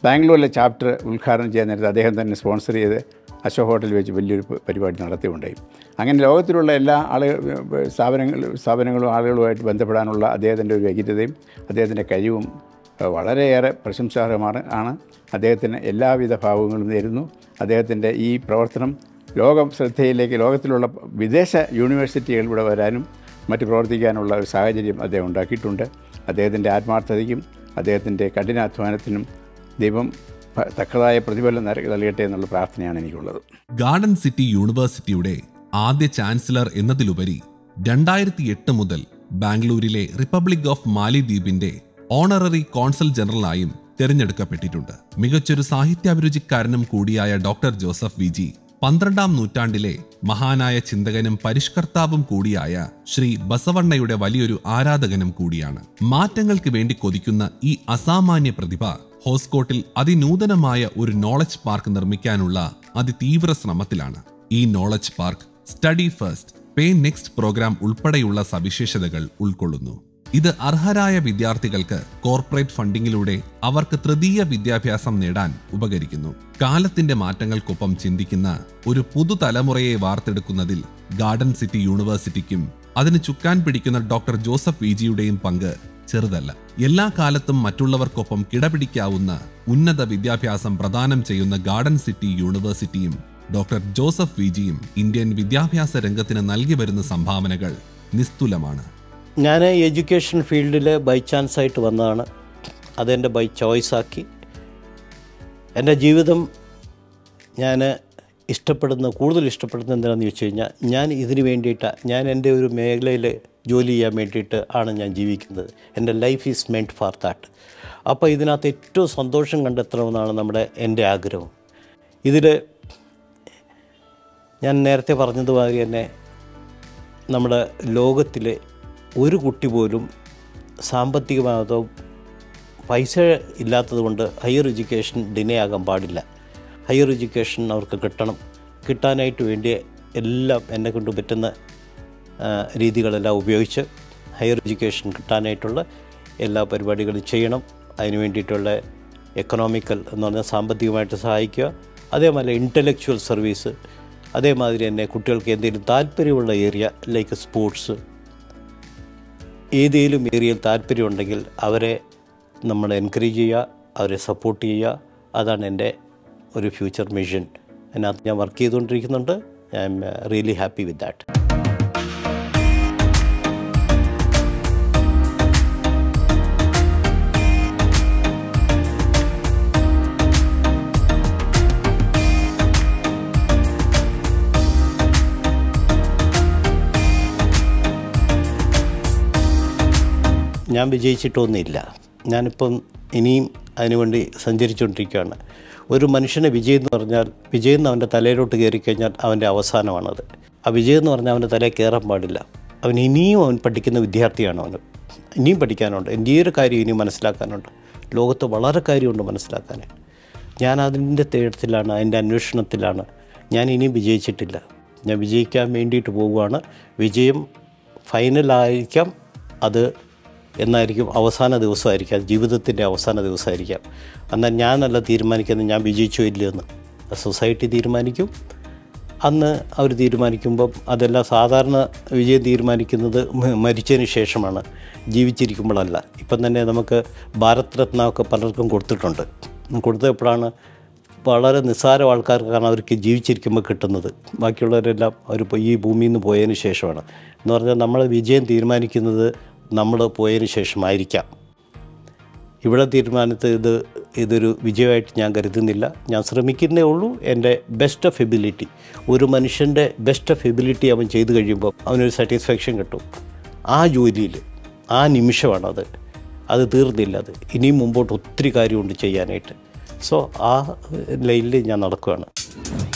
S4: ബാംഗ്ലൂരിലെ ചാപ്റ്റർ ഉദ്ഘാടനം ചെയ്യാൻ നേരത്തെ അദ്ദേഹം തന്നെ സ്പോൺസർ ചെയ്ത് അശോക് ഹോട്ടലിൽ വെച്ച് വലിയൊരു പ- പരിപാടി നടത്തിയുണ്ടായി അങ്ങനെ ലോകത്തിലുള്ള എല്ലാ ആളുകൾ സ്ഥാപനങ്ങൾ സ്ഥാപനങ്ങളും ആളുകളുമായിട്ട് ബന്ധപ്പെടാനുള്ള അദ്ദേഹത്തിൻ്റെ ഒരു വ്യക്തിത്വയും അദ്ദേഹത്തിൻ്റെ കഴിവും ഏഹ്, വളരെയേറെ പ്രശംസാർഹമാണ് ആണ് അദ്ദേഹത്തിന് എല്ലാവിധ ഭാവങ്ങളും നേരുന്നു അദ്ദേഹത്തിൻ്റെ ഈ പ്രവർത്തനം ലോകം ശ്രദ്ധയിലേക്ക് ലോകത്തിലുള്ള വിദേശ യൂണിവേഴ്സിറ്റികൾ ഇവിടെ വരാനും മറ്റ് പ്രവർത്തിക്കാനുള്ള ഒരു സാഹചര്യം അദ്ദേഹം ഉണ്ടാക്കിയിട്ടുണ്ട് അദ്ദേഹത്തിൻ്റെ ആത്മാർത്ഥതയ്ക്കും അദ്ദേഹത്തിൻ്റെ കഠിനാധ്വാനത്തിനും ദൈവം ഭ- തക്കതായ പ്രതിഫലം നര- നൽകട്ടെ എന്നുള്ള പ്രാർത്ഥനയാണ് എനിക്കുള്ളത്
S1: ഗാർഡൻ സിറ്റി യൂണിവേഴ്സിറ്റിയുടെ ആദ്യ ചാൻസലർ എന്നതിലുപരി രണ്ടായിരത്തി എട്ട് മുതൽ ബാംഗ്ലൂരിലെ റിപ്പബ്ലിക് ഓഫ് മാലിദ്വീപിന്റെ ഓണററി കോൺസൽ ജനറലായും തിരഞ്ഞെടുക്കപ്പെട്ടിട്ടുണ്ട് മികച്ചൊരു സാഹിത്യാഭിരുചിക്കാരനും കൂടിയായ ഡോക്ടർ ജോസഫ് വി ജി പന്ത്രണ്ടാം നൂറ്റാണ്ടിലെ മഹാനായ ചിന്തകനും പരിഷ്കർത്താവും കൂടിയായ ശ്രീ ബസവണ്ണയുടെ വലിയൊരു ആരാധകനും കൂടിയാണ് മാറ്റങ്ങൾക്ക് വേണ്ടി കൊതിക്കുന്ന ഈ അസാമാന്യ പ്രതിഭ ഹോസ്കോട്ടിൽ അതിനൂതനമായ ഒരു നോളജ് പാർക്ക് നിർമ്മിക്കാനുള്ള അതിതീവ്ര ശ്രമത്തിലാണ് ഈ knowledge park study first pay next programme ഉൾപ്പെടെയുള്ള സവിശേഷതകൾ ഉൾക്കൊള്ളുന്നു ഇത് അർഹരായ വിദ്യാർത്ഥികൾക്ക് കോർപ്പറേറ്റ് ഫണ്ടിങ്ങിലൂടെ അവർക്ക് തൃതീയ വിദ്യാഭ്യാസം നേടാൻ ഉപകരിക്കുന്നു കാലത്തിന്റെ മാറ്റങ്ങൾക്കൊപ്പം ചിന്തിക്കുന്ന ഒരു പുതുതലമുറയെ വാർത്തെടുക്കുന്നതിൽ ഗാർഡൻ സിറ്റി യൂണിവേഴ്സിറ്റിക്കും അതിന് ചുക്കാൻ പിടിക്കുന്ന ഡോക്ടർ ജോസഫ് വി ജിയുടെയും പങ്ക് ചെറുതല്ല എല്ലാ കാലത്തും മറ്റുള്ളവർക്കൊപ്പം കിടപിടിക്കാവുന്ന ഉന്നത വിദ്യാഭ്യാസം പ്രദാനം ചെയ്യുന്ന ഗാർഡൻ സിറ്റി യൂണിവേഴ്സിറ്റിയും ഡോക്ടർ ജോസഫ് വി ജിയും ഇന്ത്യൻ വിദ്യാഭ്യാസ രംഗത്തിന് നൽകി വരുന്ന സംഭാവനകൾ നിസ്തുലമാണ്
S2: ഞാൻ എഡ്യൂക്കേഷൻ ഫീൽഡിൽ ബൈ ചാൻസ് ആയിട്ട് വന്നതാണ് അതെൻ്റെ ബൈ ചോയ്സ് ആക്കി എൻ്റെ ജീവിതം ഞാൻ ഇഷ്ടപ്പെടുന്ന കൂടുതൽ ഇഷ്ടപ്പെടുന്ന എന്താണെന്ന് ചോദിച്ചു കഴിഞ്ഞാൽ ഞാൻ ഇതിന് വേണ്ടിയിട്ട് ഞാൻ എൻ്റെ ഒരു മേഖലയിൽ ജോലി ചെയ്യാൻ വേണ്ടിയിട്ട് ആണ് ഞാൻ ജീവിക്കുന്നത് എൻ്റെ life is meant for that അപ്പോൾ ഇതിനകത്ത് ഏറ്റവും സന്തോഷം കണ്ടെത്തണമെന്നാണ് നമ്മുടെ എൻ്റെ ആഗ്രഹം ഇതിൽ ഞാൻ നേരത്തെ പറഞ്ഞതുമാതിരി തന്നെ നമ്മുടെ ലോകത്തിലെ ഒരു കുട്ടി പോലും സാമ്പത്തികമായതോ പൈസ ഇല്ലാത്തത് കൊണ്ട് ഹയർ എഡ്യൂക്കേഷൻ ഡിനേ ആകാൻ പാടില്ല ഹയർ എഡ്യൂക്കേഷൻ അവർക്ക് കിട്ടണം കിട്ടാനായിട്ട് വേണ്ടി എല്ലാം എന്നെ കൊണ്ട് പറ്റുന്ന ആ, രീതികളെല്ലാം ഉപയോഗിച്ച് ഹയർ എഡ്യൂക്കേഷൻ കിട്ടാനായിട്ടുള്ള എല്ലാ പരിപാടികളും ചെയ്യണം അതിന് വേണ്ടിയിട്ടുള്ള എക്കണോമിക്കൽ എന്ന് പറഞ്ഞാൽ സാമ്പത്തികമായിട്ട് സഹായിക്കുക അതേപോലെ ഇൻ്റലക്ച്വൽ സർവീസ് അതേമാതിരി തന്നെ കുട്ടികൾക്ക് എന്തെങ്കിലും താല്പര്യമുള്ള ഏരിയ ലൈക്ക് സ്പോർട്സ് ഏതെങ്കിലും ഏരിയയിൽ താല്പര്യമുണ്ടെങ്കിൽ അവരെ നമ്മൾ എൻകറേജ് ചെയ്യുക അവരെ സപ്പോർട്ട് ചെയ്യുക അതാണ് എൻ്റെ ഒരു ഫ്യൂച്ചർ മിഷൻ അതിനകത്ത് ഞാൻ വർക്ക് ചെയ്തുകൊണ്ടിരിക്കുന്നുണ്ട് I'm really happy with that ഞാൻ വിജയിച്ചിട്ടൊന്നുമില്ല ഞാനിപ്പം ഇനിയും അതിനുവേണ്ടി സഞ്ചരിച്ചുകൊണ്ടിരിക്കുകയാണ് ഒരു മനുഷ്യനെ വിജയം എന്ന് പറഞ്ഞാൽ വിജയം എന്ന് അവൻ്റെ തലയിലോട്ട് കയറി കഴിഞ്ഞാൽ അവൻ്റെ അവസാനമാണത് ആ വിജയം എന്ന് പറഞ്ഞാൽ അവൻ്റെ തലയിൽ കയറാൻ പാടില്ല അവൻ ഇനിയും അവൻ പഠിക്കുന്ന വിദ്യാർത്ഥിയാണ് അവന് ഇനിയും പഠിക്കാനുണ്ട് എൻ്റെ ഈ ഒരു കാര്യം ഇനിയും മനസ്സിലാക്കാനുണ്ട് ലോകത്ത് വളരെ കാര്യമുണ്ട് മനസ്സിലാക്കാൻ ഞാൻ അതിൻ്റെ തേടത്തിലാണ് അതിൻ്റെ അന്വേഷണത്തിലാണ് ഞാൻ ഇനിയും വിജയിച്ചിട്ടില്ല ഞാൻ വിജയിക്കാൻ വേണ്ടിയിട്ട് പോവുകയാണ് വിജയം ഫൈനലായിരിക്കാം അത് എന്നായിരിക്കും അവസാന ദിവസമായിരിക്കാം ജീവിതത്തിൻ്റെ അവസാന ദിവസമായിരിക്കാം എന്നാൽ ഞാനല്ല തീരുമാനിക്കുന്നത് ഞാൻ വിജയിച്ചോ ഇല്ലയെന്ന് സൊസൈറ്റി തീരുമാനിക്കും അന്ന് അവർ തീരുമാനിക്കുമ്പം അതെല്ലാം സാധാരണ വിജയം തീരുമാനിക്കുന്നത് മ- മരിച്ചതിന് ശേഷമാണ് ജീവിച്ചിരിക്കുമ്പോഴല്ല ഇപ്പം തന്നെ നമുക്ക് ഭാരത് രത്ന ഒക്കെ പലർക്കും കൊടുത്തിട്ടുണ്ട് കൊടുത്തപ്പോഴാണ് വളരെ നിസ്സാര ആൾക്കാർക്കാണ് അവർക്ക് ജീവിച്ചിരിക്കുമ്പോൾ കിട്ടുന്നത് ബാക്കിയുള്ളവരെല്ലാം അവർ ഇപ്പോൾ ഈ ഭൂമിയിൽ നിന്ന് പോയതിന് ശേഷമാണ് എന്ന് പറഞ്ഞാൽ നമ്മൾ വിജയം തീരുമാനിക്കുന്നത് നമ്മൾ പോയതിന് ശേഷമായിരിക്കാം ഇവിടെ തീരുമാനത്ത് ഇത് ഇതൊരു വിജയമായിട്ട് ഞാൻ കരുതുന്നില്ല ഞാൻ ശ്രമിക്കുന്നേ ഉള്ളൂ എൻ്റെ ബെസ്റ്റ് ഓഫ് എബിലിറ്റി ഒരു മനുഷ്യൻ്റെ ബെസ്റ്റ് ഓഫ് എബിലിറ്റി അവൻ ചെയ്തു കഴിയുമ്പോൾ അവനൊരു സാറ്റിസ്ഫാക്ഷൻ കിട്ടും ആ ജോലിയിൽ ആ നിമിഷമാണത് അത് തീർന്നില്ല അത് ഇനിയും മുമ്പോട്ട് ഒത്തിരി കാര്യമുണ്ട് ചെയ്യാനായിട്ട് സോ ആ ലൈനിൽ ഞാൻ നടക്കുകയാണ്